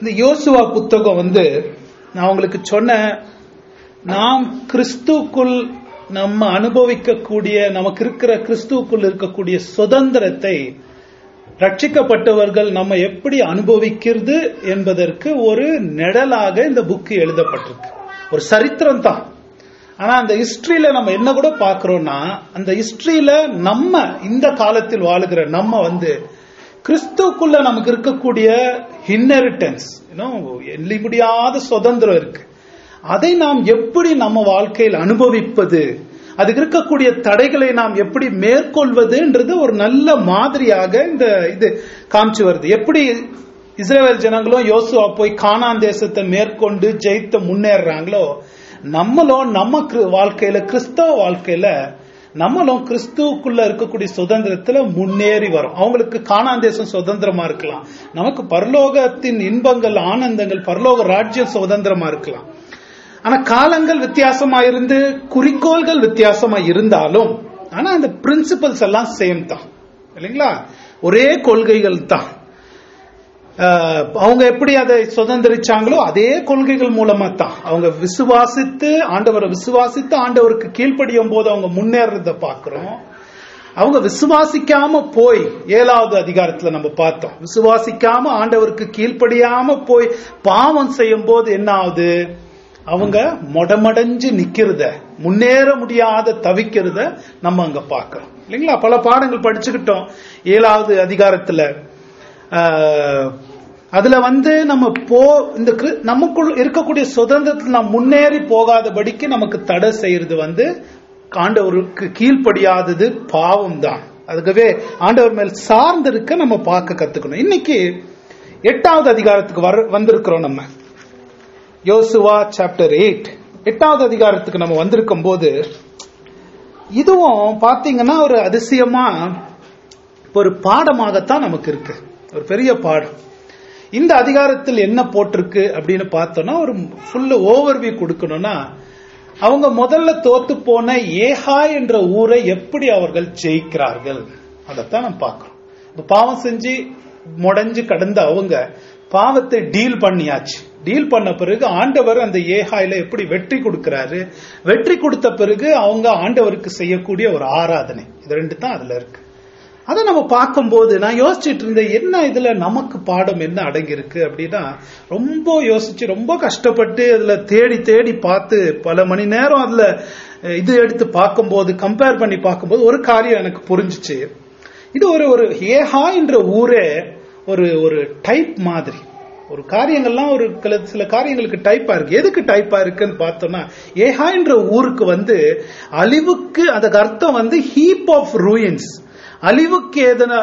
இந்த யோசுவா புத்தகம் வந்து நான் உங்களுக்கு சொன்னேன் நாம் கிறிஸ்துக்குள் நம்ம அனுபவிக்கக்கூடிய நமக்கு இருக்கிற கிறிஸ்துவுக்குள் இருக்கக்கூடிய சுதந்திரத்தை ரட்சிக்கப்பட்டவர்கள் நம்ம எப்படி அனுபவிக்கிறது என்பதற்கு ஒரு நிழலாக இந்த புக்கு எழுதப்பட்டிருக்கு ஒரு சரித்திரம் தான் ஆனா அந்த ஹிஸ்டரியில நம்ம என்ன கூட பாக்குறோம்னா அந்த ஹிஸ்டரியில நம்ம இந்த காலத்தில் வாழுகிற நம்ம வந்து கிறிஸ்துக்குள்ள நமக்கு இருக்கக்கூடிய இன்ஹெரிட்டன்ஸ் எண்ணி முடியாத சுதந்திரம் இருக்கு அதை நாம் எப்படி நம்ம வாழ்க்கையில் அனுபவிப்பது அதுக்கு இருக்கக்கூடிய தடைகளை நாம் எப்படி மேற்கொள்வதுன்றது ஒரு நல்ல மாதிரியாக இந்த இது காமிச்சு வருது எப்படி இஸ்ரேல் ஜனங்களும் யோசுவா போய் கானான் தேசத்தை மேற்கொண்டு ஜெயித்து முன்னேறாங்களோ நம்மளும் நம்ம வாழ்க்கையில கிறிஸ்தவ வாழ்க்கையில நம்மளும் கிறிஸ்துவுக்குள்ள இருக்கக்கூடிய சுதந்திரத்துல முன்னேறி வரும் அவங்களுக்கு காணான் தேசம் சுதந்திரமா இருக்கலாம் நமக்கு பரலோகத்தின் இன்பங்கள் ஆனந்தங்கள் பரலோக ராஜ்யம் சுதந்திரமா இருக்கலாம் ஆனா காலங்கள் வித்தியாசமா இருந்து குறிக்கோள்கள் வித்தியாசமா இருந்தாலும் ஆனா அந்த பிரின்சிபல்ஸ் எல்லாம் சேம் தான் இல்லைங்களா ஒரே கொள்கைகள் தான் அவங்க எப்படி அதை சுதந்திரிச்சாங்களோ அதே கொள்கைகள் மூலமா தான் அவங்க விசுவாசித்து ஆண்டவரை விசுவாசித்து ஆண்டவருக்கு கீழ்ப்படியும் போது அவங்க முன்னேறத பாக்குறோம் அவங்க விசுவாசிக்காம போய் ஏழாவது அதிகாரத்துல நம்ம பார்த்தோம் விசுவாசிக்காம ஆண்டவருக்கு கீழ்ப்படியாம போய் பாவம் செய்யும் போது என்ன ஆகுது அவங்க மொடமடைஞ்சு நிக்கிறத முன்னேற முடியாத தவிக்கிறத நம்ம அங்க பாக்கிறோம் இல்லைங்களா பல பாடங்கள் படிச்சுக்கிட்டோம் ஏழாவது அதிகாரத்துல அதுல வந்து நம்ம போ இந்த நமக்குள் இருக்கக்கூடிய சுதந்திரத்தில் நாம் முன்னேறி போகாதபடிக்கு நமக்கு தடை செய்யறது வந்து ஆண்டவருக்கு கீழ்ப்படியாதது பாவம் தான் அதுக்கவே ஆண்டவர் மேல் சார்ந்து இருக்க நம்ம பார்க்க கத்துக்கணும் இன்னைக்கு எட்டாவது அதிகாரத்துக்கு வர வந்திருக்கிறோம் நம்ம யோசுவா சாப்டர் எயிட் எட்டாவது அதிகாரத்துக்கு நம்ம வந்திருக்கும் போது இதுவும் பாத்தீங்கன்னா ஒரு அதிசயமா ஒரு பாடமாகத்தான் நமக்கு இருக்கு ஒரு பெரிய பாடம் இந்த அதிகாரத்தில் என்ன போட்டிருக்கு அப்படின்னு பார்த்தோம்னா ஒரு ஃபுல் ஓவர்வியூ கொடுக்கணும்னா அவங்க முதல்ல தோத்து போன ஏஹா என்ற ஊரை எப்படி அவர்கள் ஜெயிக்கிறார்கள் அதைத்தான் நம்ம பார்க்கிறோம் இப்ப பாவம் செஞ்சு முடைஞ்சு கடந்த அவங்க பாவத்தை டீல் பண்ணியாச்சு டீல் பண்ண பிறகு ஆண்டவர் அந்த ஏஹாயில எப்படி வெற்றி கொடுக்கிறாரு வெற்றி கொடுத்த பிறகு அவங்க ஆண்டவருக்கு செய்யக்கூடிய ஒரு ஆராதனை இது ரெண்டு தான் அதுல இருக்கு அதை நம்ம பார்க்கும்போது நான் யோசிச்சுட்டு இருந்தேன் என்ன இதுல நமக்கு பாடம் என்ன அடங்கியிருக்கு அப்படின்னா ரொம்ப யோசிச்சு ரொம்ப கஷ்டப்பட்டு அதுல தேடி தேடி பார்த்து பல மணி நேரம் அதுல இது எடுத்து பார்க்கும்போது கம்பேர் பண்ணி பார்க்கும்போது ஒரு காரியம் எனக்கு புரிஞ்சிச்சு இது ஒரு ஒரு ஏஹா என்ற ஊரே ஒரு ஒரு டைப் மாதிரி ஒரு காரியங்கள்லாம் ஒரு சில காரியங்களுக்கு டைப்பா இருக்கு எதுக்கு டைப்பா இருக்குன்னு பார்த்தோம்னா ஏஹா என்ற ஊருக்கு வந்து அழிவுக்கு அதுக்கு அர்த்தம் வந்து ஹீப் ஆஃப் ரூயின்ஸ் அழிவுக்கு ஏதன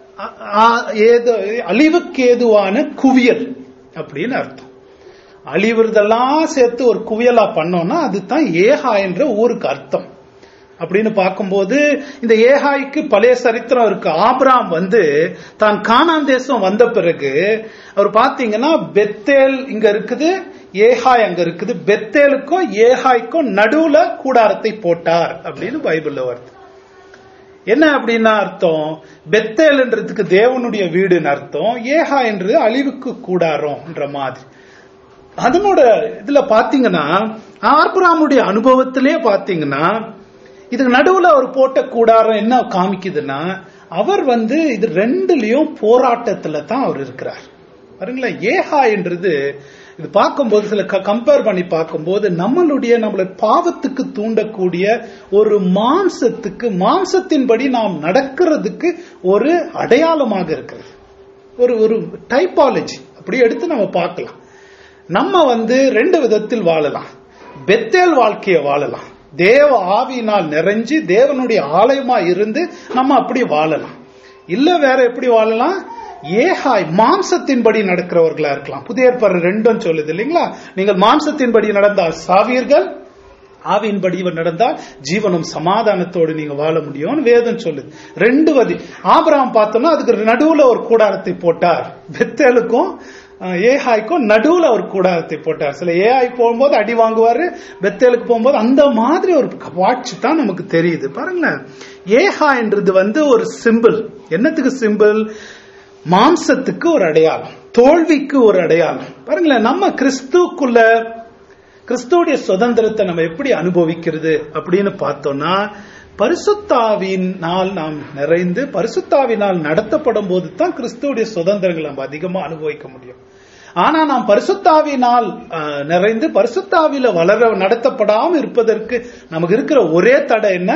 அழிவுக்கு ஏதுவான குவியல் அப்படின்னு அர்த்தம் அழிவுறதெல்லாம் சேர்த்து ஒரு குவியலா பண்ணோம்னா அதுதான் ஏஹா என்ற ஊருக்கு அர்த்தம் அப்படின்னு பார்க்கும்போது இந்த ஏஹாய்க்கு பழைய சரித்திரம் இருக்கு ஆப்ராம் வந்து தான் கானான் தேசம் வந்த பிறகு அவர் பாத்தீங்கன்னா பெத்தேல் இங்க இருக்குது ஏஹாய் அங்க இருக்குது பெத்தேலுக்கும் ஏஹாய்க்கும் நடுவுல கூடாரத்தை போட்டார் அப்படின்னு பைபிள்ல வருது என்ன அப்படின்னா அர்த்தம் பெத்தேல்ன்றதுக்கு தேவனுடைய வீடுன்னு அர்த்தம் ஏஹா என்று அழிவுக்கு கூடாரோன்ற மாதிரி அதனோட இதுல பாத்தீங்கன்னா ஆர்பராமுடைய அனுபவத்திலே பாத்தீங்கன்னா இதுக்கு நடுவுல அவர் போட்ட கூடாரம் என்ன காமிக்குதுன்னா அவர் வந்து இது ரெண்டுலயும் போராட்டத்துல தான் அவர் இருக்கிறார் பாருங்களேன் ஏஹா என்றது இது பார்க்கும்போது சில கம்பேர் பண்ணி பார்க்கும்போது நம்மளுடைய நம்மளை பாவத்துக்கு தூண்டக்கூடிய ஒரு மாம்சத்துக்கு மாம்சத்தின்படி நாம் நடக்கிறதுக்கு ஒரு அடையாளமாக இருக்கிறது ஒரு ஒரு டைப்பாலஜி அப்படி எடுத்து நம்ம பார்க்கலாம் நம்ம வந்து ரெண்டு விதத்தில் வாழலாம் பெத்தேல் வாழ்க்கையை வாழலாம் தேவ ஆவியினால் நிறைஞ்சு தேவனுடைய ஆலயமா இருந்து நம்ம அப்படி வாழலாம் இல்ல வேற எப்படி வாழலாம் ஏஹாய் மாம்சத்தின்படி நடக்கிறவர்களா இருக்கலாம் புதிய ஏற்பாடு ரெண்டும் சொல்லுது இல்லைங்களா நீங்கள் மாம்சத்தின்படி நடந்தால் சாவீர்கள் ஆவியின்படி நடந்தால் ஜீவனும் சமாதானத்தோடு நீங்க வாழ முடியும்னு வேதம் சொல்லுது ரெண்டு வதி ஆபராம் பார்த்தோம்னா அதுக்கு நடுவுல ஒரு கூடாரத்தை போட்டார் பெத்தேலுக்கும் ஏஹாய்க்கும் நடுவுல ஒரு கூடாரத்தை போட்டார் சில ஏஐ போகும்போது அடி வாங்குவாரு பெத்தேலுக்கு போகும்போது அந்த மாதிரி ஒரு வாட்சி தான் நமக்கு தெரியுது பாருங்களேன் ஏஹா என்றது வந்து ஒரு சிம்பிள் என்னத்துக்கு சிம்பிள் மாம்சத்துக்கு ஒரு அடையாளம் தோல்விக்கு ஒரு அடையாளம் பாருங்களேன் நம்ம கிறிஸ்துக்குள்ள கிறிஸ்துவுடைய சுதந்திரத்தை நம்ம எப்படி அனுபவிக்கிறது அப்படின்னு பார்த்தோம்னா பரிசுத்தாவினால் நாம் நிறைந்து பரிசுத்தாவினால் நடத்தப்படும் போது தான் கிறிஸ்துவுடைய சுதந்திரங்களை நம்ம அதிகமா அனுபவிக்க முடியும் ஆனா நாம் பரிசுத்தாவினால் அஹ், நிறைந்து பரிசுத்தாவில வளர நடத்தப்படாம இருப்பதற்கு நமக்கு இருக்கிற ஒரே தடை என்ன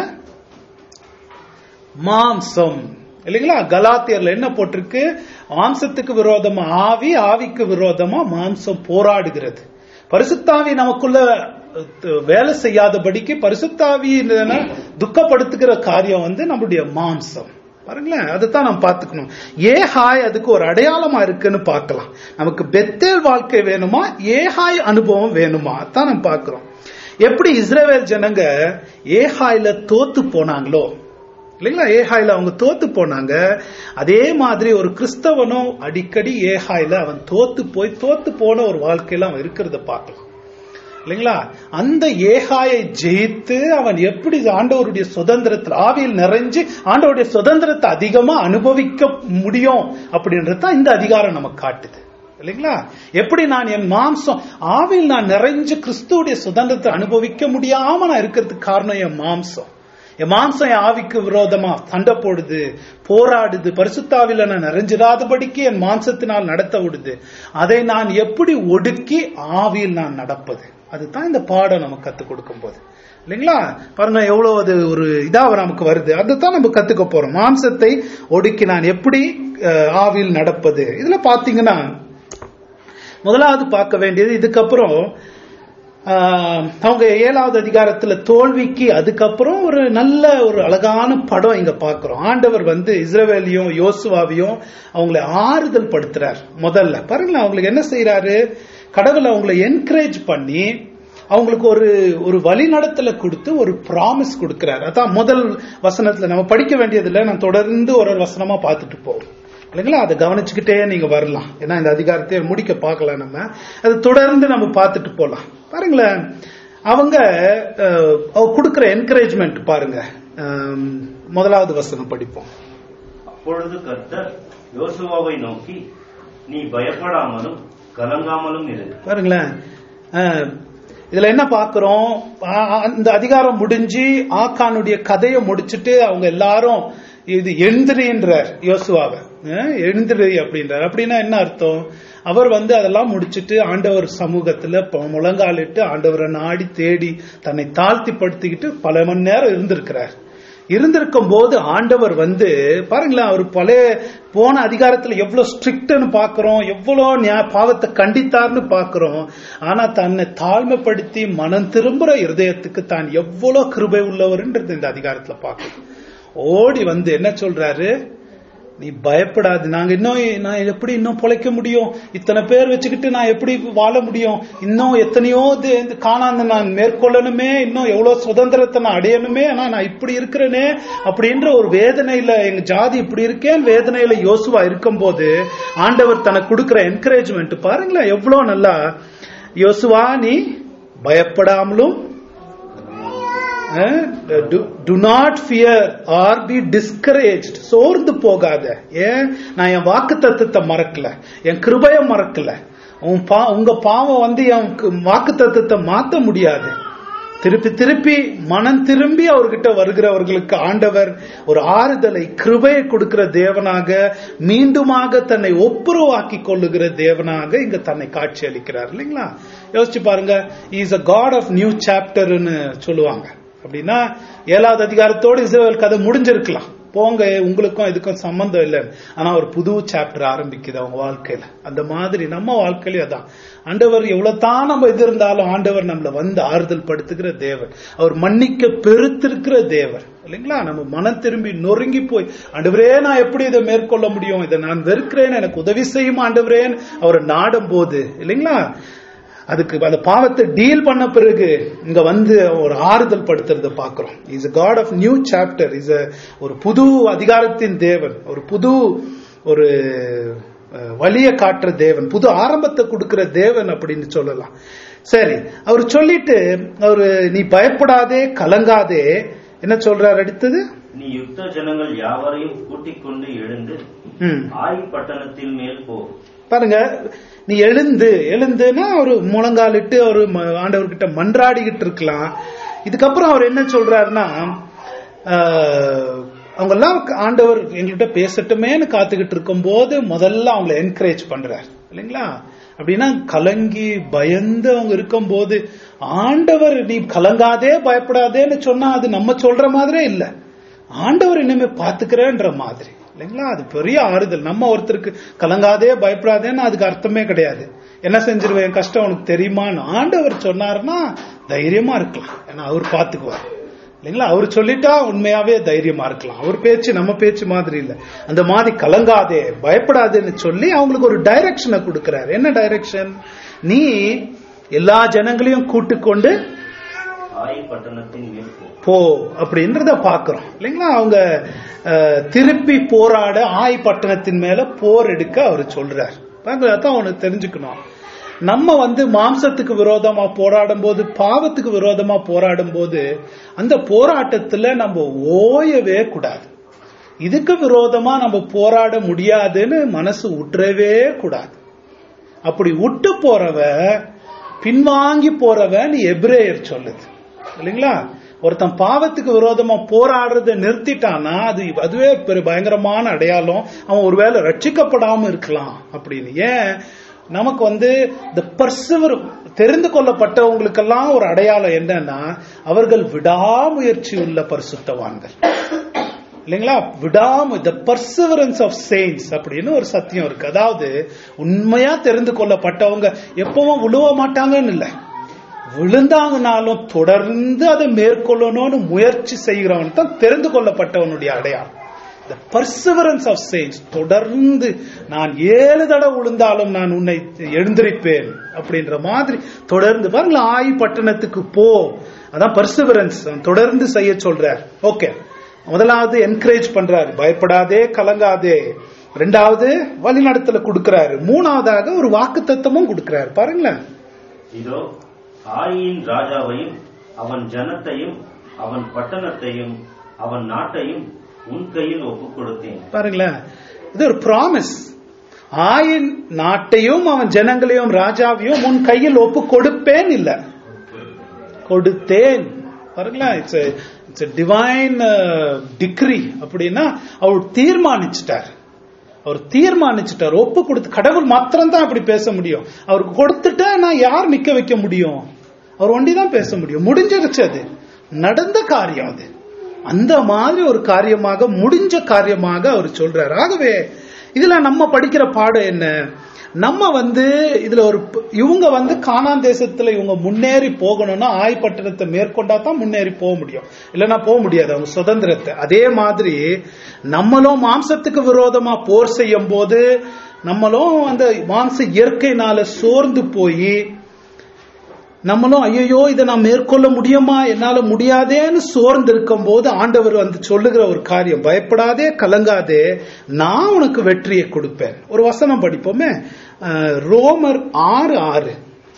மாம்சம் இல்லைங்களா கலாத்தியர்ல என்ன போட்டிருக்கு மாம்சத்துக்கு விரோதமா ஆவி ஆவிக்கு விரோதமா மாம்சம் போராடுகிறது பரிசுத்தாவி நமக்குள்ள அஹ், வேலை செய்யாதபடிக்கு பரிசுத்தாவி துக்கப்படுத்துகிற காரியம் வந்து நம்முடைய மாம்சம் பாருங்களேன் அதுதான் நம்ம பார்த்துக்கணும் ஏஹாய் அதுக்கு ஒரு அடையாளமா இருக்குன்னு பார்க்கலாம் நமக்கு பெத்தேல் வாழ்க்கை வேணுமா ஏஹாய் அனுபவம் வேணுமா அதான் நம்ம பார்க்கிறோம் எப்படி இஸ்ரேல் ஜனங்க ஏஹாயில தோத்து போனாங்களோ இல்லைங்களா ஏஹாயில அவங்க தோத்து போனாங்க அதே மாதிரி ஒரு கிறிஸ்தவனும் அடிக்கடி ஏஹாயில அவன் தோத்து போய் தோத்து போன ஒரு வாழ்க்கையில அவன் இருக்கிறத பார்க்கலாம் இல்லைங்களா அந்த ஏகாயை ஜெயித்து அவன் எப்படி ஆண்டவருடைய சுதந்திரத்தில் ஆவியில் நிறைஞ்சு ஆண்டவருடைய சுதந்திரத்தை அதிகமா அனுபவிக்க முடியும் அப்படின்றது தான் இந்த அதிகாரம் நமக்கு காட்டுது இல்லைங்களா எப்படி நான் என் மாம்சம் ஆவியில் நான் நிறைஞ்சு கிறிஸ்துவுடைய சுதந்திரத்தை அனுபவிக்க முடியாம நான் இருக்கிறதுக்கு காரணம் என் மாம்சம் என் மாம்சம் என் ஆவிக்கு விரோதமா சண்டை போடுது போராடுது பரிசுத்தாவில நான் நிறைஞ்சிடாதபடிக்கு என் மாம்சத்தினால் நடத்த விடுது அதை நான் எப்படி ஒடுக்கி ஆவியில் நான் நடப்பது அதுதான் இந்த பாடம் நமக்கு கத்துக் கொடுக்கும் போது இல்லைங்களா பாருங்க எவ்வளவு அது ஒரு இதா நமக்கு வருது அதுதான் நம்ம கத்துக்க போறோம் மாம்சத்தை ஒடுக்கி நான் எப்படி அஹ், ஆவியில் நடப்பது இதுல பாத்தீங்கன்னா முதலாவது பார்க்க வேண்டியது இதுக்கப்புறம் ஆஹ், அவங்க ஏழாவது அதிகாரத்துல தோல்விக்கு அதுக்கப்புறம் ஒரு நல்ல ஒரு அழகான படம் இங்க பார்க்கிறோம் ஆண்டவர் வந்து இஸ்ரவேலையும் யோசுவாவையும் அவங்களை ஆறுதல் படுத்துறார் முதல்ல பாருங்களேன் அவங்களுக்கு என்ன செய்யறாரு கடவுள் அவங்களை என்கரேஜ் பண்ணி அவங்களுக்கு ஒரு ஒரு வழிநடத்தல கொடுத்து ஒரு ப்ராமிஸ் கொடுக்கிறார் அதான் முதல் வசனத்துல நம்ம படிக்க வேண்டியதில்லை நான் தொடர்ந்து ஒரு ஒரு வசனமா பார்த்துட்டு போவோம் இல்லைங்களா அதை கவனிச்சுக்கிட்டே நீங்க வரலாம் ஏன்னா இந்த அதிகாரத்தை முடிக்க பார்க்கலாம் நம்ம அது தொடர்ந்து நம்ம பார்த்துட்டு போலாம் பாருங்களேன் அவங்க அஹ், அவ கொடுக்கிற என்கரேஜ்மெண்ட் பாருங்க அஹ், முதலாவது வசனம் படிப்போம் அப்பொழுது கர்த்தர் யோசுவாவை நோக்கி நீ பயப்படாமலும் கலங்காமலும் இரு பாருங்களேன் அஹ், இதுல என்ன பார்க்கிறோம் ஆ- ஆ- இந்த அதிகாரம் முடிஞ்சு ஆக்கானுடைய கதையை முடிச்சிட்டு அவங்க எல்லாரும் இது எழுந்திரின்றார் யோசுவாவை அஹ், எழுந்திரி அப்படின்றார் அப்படின்னா என்ன அர்த்தம் அவர் வந்து அதெல்லாம் முடிச்சிட்டு ஆண்டவர் சமூகத்துல ப- முழங்காலிட்டு ஆண்டவரை நாடி தேடி தன்னை தாழ்த்தி படுத்திக்கிட்டு பல மணி நேரம் இருந்திருக்கிறார் இருந்திருக்கும் போது ஆண்டவர் வந்து பாருங்களேன் அவர் பழைய போன அதிகாரத்துல எவ்வளவு ஸ்ட்ரிக்ட்னு பாக்குறோம் எவ்வளவு நியா- பாவத்தை கண்டித்தார்னு பாக்குறோம் ஆனா தன்னை தாழ்மைப்படுத்தி மனம் திரும்புற இருதயத்துக்கு தான் எவ்வளவு கிருபை உள்ளவர்ன்றது இந்த அதிகாரத்துல பார்க்கணும் ஓடி வந்து என்ன சொல்றாரு நீ பயப்படாது நாங்க இன்னும் நான் எப்படி இன்னும் பொழைக்க முடியும் இத்தனை பேர் வச்சுக்கிட்டு நான் எப்படி வாழ முடியும் இன்னும் எத்தனையோ இது இது காணாத நான் மேற்கொள்ளணுமே இன்னும் எவ்வளவு சுதந்திரத்தை நான் அடையணுமே ஆனா நான் இப்படி இருக்கிறேனே அப்படின்ற ஒரு வேதனையில எங்க ஜாதி இப்படி இருக்கேன் வேதனையில யோசுவா இருக்கும்போது ஆண்டவர் தனக்கு கொடுக்கிற என்கரேஜ்மெண்ட் பாருங்களேன் எவ்வளவு நல்லா யோசுவா நீ பயப்படாமலும் do not fear or be discourage சோர்ந்து போகாத ஏன் நான் என் வாக்கு தத்துவத்தை மறக்கல என் கிருபைய மறக்கல உன் பா உங்க பாவம் வந்து என் வாக்கு தத்துவத்தை மாத்த முடியாது திருப்பி திருப்பி மனம் திரும்பி அவர்கிட்ட வருகிறவர்களுக்கு ஆண்டவர் ஒரு ஆறுதலை கிருபையை கொடுக்கிற தேவனாக மீண்டுமாக தன்னை ஒப்புரவாக்கி கொள்ளுகிற தேவனாக இங்க தன்னை காட்சி அளிக்கிறார் இல்லைங்களா யோசிச்சு பாருங்க is a God of new சாப்டர்னு சொல்லுவாங்க அப்படின்னா ஏழாவது அதிகாரத்தோடு இஸ்ரேல் கதை முடிஞ்சிருக்கலாம் போங்க உங்களுக்கும் இதுக்கும் சம்பந்தம் இல்லை ஆனா ஒரு புது சாப்டர் ஆரம்பிக்குது அவங்க வாழ்க்கையில அந்த மாதிரி நம்ம வாழ்க்கையிலும் அதான் ஆண்டவர் எவ்வளவு தான் நம்ம இது இருந்தாலும் ஆண்டவர் நம்மள வந்து ஆறுதல் படுத்துகிற தேவர் அவர் மன்னிக்க பெருத்திருக்கிற தேவர் இல்லைங்களா நம்ம மனம் திரும்பி நொறுங்கி போய் ஆண்டவரே நான் எப்படி இதை மேற்கொள்ள முடியும் இதை நான் வெறுக்கிறேன் எனக்கு உதவி செய்யும் ஆண்டவரேன் அவரை நாடும் போது இல்லைங்களா அதுக்கு அந்த பாவத்தை டீல் பண்ண பிறகு இங்க வந்து ஒரு ஆறுதல் படுத்துறத பாக்குறோம் is a God of new chapter is ஒரு புது அதிகாரத்தின் தேவன் ஒரு புது ஒரு அஹ், வழியை காட்டுற தேவன் புது ஆரம்பத்தை கொடுக்கிற தேவன் அப்படின்னு சொல்லலாம் சரி அவர் சொல்லிட்டு அவரு நீ பயப்படாதே கலங்காதே என்ன சொல்றாரு அடுத்தது நீ யுத்த ஜனங்கள் யாவரையும் கூட்டிக் கொண்டு எழுந்து ம். ஆய் பட்டணத்தின் மேல் போ பாருங்க நீ எழுந்து எழுந்துன்னா ஒரு முழங்காலிட்டு ஒரு ம- ஆண்டவர்கிட்ட மன்றாடிக்கிட்டு இருக்கலாம் இதுக்கப்புறம் அவர் என்ன சொல்றாருன்னா அவங்க எல்லாம் ஆண்டவர் எங்கள்கிட்ட பேசட்டுமேன்னு காத்துக்கிட்டு இருக்கும்போது முதல்ல அவங்கள என்கரேஜ் பண்றார் இல்லைங்களா அப்படின்னா கலங்கி பயந்து அவங்க இருக்கும்போது ஆண்டவர் நீ கலங்காதே பயப்படாதேன்னு சொன்னா அது நம்ம சொல்ற மாதிரியே இல்ல ஆண்டவர் இனிமே பாத்துக்கிறேன்ற மாதிரி இல்லைங்களா அது பெரிய ஆறுதல் நம்ம ஒருத்தருக்கு கலங்காதே பயப்படாதேன்னு அதுக்கு அர்த்தமே கிடையாது என்ன செஞ்சிருவேன் கஷ்டம் உனக்கு தெரியுமான்னு ஆண்டவர் சொன்னாருன்னா தைரியமா இருக்கலாம் ஏன்னா அவர் பாத்துக்குவார் இல்லைங்களா அவர் சொல்லிட்டா உண்மையாவே தைரியமா இருக்கலாம் அவர் பேச்சு நம்ம பேச்சு மாதிரி இல்ல அந்த மாதிரி கலங்காதே பயப்படாதேன்னு சொல்லி அவங்களுக்கு ஒரு டைரக்ஷனை கொடுக்கிறார் என்ன டைரக்ஷன் நீ எல்லா ஜனங்களையும் கூட்டுக்கொண்டு ஆய் பட்டணத்தின் மேல் போ போ அப்படின்றத பாக்குறோம் இல்லைங்களா அவங்க அஹ், திருப்பி போராட ஆய் பட்டணத்தின் மேல போர் எடுக்க அவர் சொல்றார் பாருங்க, அதான் அவனுக்கு தெரிஞ்சுக்கணும் நம்ம வந்து மாம்சத்துக்கு விரோதமா போராடும் போது பாவத்துக்கு விரோதமா போராடும் போது அந்த போராட்டத்துல நம்ம ஓயவே கூடாது இதுக்கு விரோதமா நம்ம போராட முடியாதுன்னு மனசு உற்றவே கூடாது அப்படி விட்டு போறவ பின்வாங்கி போறவன் எபிரேயர் சொல்லுது இல்லைங்களா ஒருத்தன் பாவத்துக்கு விரோதமா போராடுறத நிறுத்திட்டானா அது அதுவே பெரிய பயங்கரமான அடையாளம் அவன் ஒருவேளை ரட்சிக்கப்படாம இருக்கலாம் அப்படின்னு ஏன் நமக்கு வந்து இந்த பர்சவர் தெரிந்து கொள்ளப்பட்டவங்களுக்கெல்லாம் ஒரு அடையாளம் என்னன்னா அவர்கள் விடாமுயற்சி உள்ள பரிசுத்தவான்கள் இல்லைங்களா விடாம த பர்சவரன்ஸ் ஆஃப் செயின்ஸ் அப்படின்னு ஒரு சத்தியம் இருக்கு அதாவது உண்மையா தெரிந்து கொள்ளப்பட்டவங்க எப்பவும் விழுவ மாட்டாங்கன்னு இல்லை விழுந்தாங்கனாலும் தொடர்ந்து அதை மேற்கொள்ளணும்னு முயற்சி செய்கிறவன் தான் தெரிந்து கொள்ளப்பட்டவனுடைய அடையாளம் த பர்சவரன்ஸ் ஆஃப் செயின்ஸ் தொடர்ந்து நான் ஏழு தடவை விழுந்தாலும் நான் உன்னை எழுந்திருப்பேன் அப்படின்ற மாதிரி தொடர்ந்து பாருங்களா ஆய் பட்டணத்துக்கு போ அதான் பர்சவரன்ஸ் தொடர்ந்து செய்ய சொல்றார் ஓகே முதலாவது என்கரேஜ் பண்றாரு பயப்படாதே கலங்காதே ரெண்டாவது வழிநடத்தல கொடுக்கிறாரு மூணாவதாக ஒரு வாக்கு தத்துவமும் கொடுக்கிறாரு பாருங்களேன் இதோ ஆயின் ராஜாவையும் அவன் ஜனத்தையும் அவன் பட்டணத்தையும் அவன் நாட்டையும் உன் கையில் ஒப்புக் கொடுத்தேன் பாருங்களேன் இது ஒரு ப்ராமிஸ் ஆயின் நாட்டையும் அவன் ஜனங்களையும் ராஜாவையும் உன் கையில் ஒப்பு கொடுப்பேன் இல்ல கொடுத்தேன் பாருங்களேன் இட்ஸ் இட்ஸ் டிவைன் டிக்ரி அப்படின்னா அவர் தீர்மானிச்சிட்டார் அவர் தீர்மானிச்சிட்டார் ஒப்பு கொடுத்து கடவுள் மாத்திரம் தான் அப்படி பேச முடியும் அவருக்கு கொடுத்துட்டா நான் யார் நிக்க வைக்க முடியும் அவர் ஒண்டி தான் பேச முடியும் முடிஞ்சிருச்சு அது நடந்த காரியம் அது அந்த மாதிரி ஒரு காரியமாக முடிஞ்ச காரியமாக அவர் சொல்றார் ஆகவே இதுல நம்ம படிக்கிற பாடம் என்ன நம்ம வந்து இதுல ஒரு ப- இவங்க வந்து கானான் தேசத்துல இவங்க முன்னேறி போகணும்னா ஆய்பட்டணத்தை மேற்கொண்டா தான் முன்னேறி போக முடியும் இல்லைன்னா போக முடியாது அவங்க சுதந்திரத்தை அதே மாதிரி நம்மளும் மாம்சத்துக்கு விரோதமா போர் செய்யும் போது நம்மளும் அந்த மாம்ச இயற்கையினால சோர்ந்து போய் நம்மளும் ஐயோ இதை நான் மேற்கொள்ள முடியுமா என்னால முடியாதேன்னு சோர்ந்து இருக்கும் போது ஆண்டவர் வந்து சொல்லுகிற ஒரு காரியம் பயப்படாதே கலங்காதே நான் உனக்கு வெற்றியை கொடுப்பேன் ஒரு வசனம் படிப்போமே அஹ், ரோமர் ஆறு ஆறு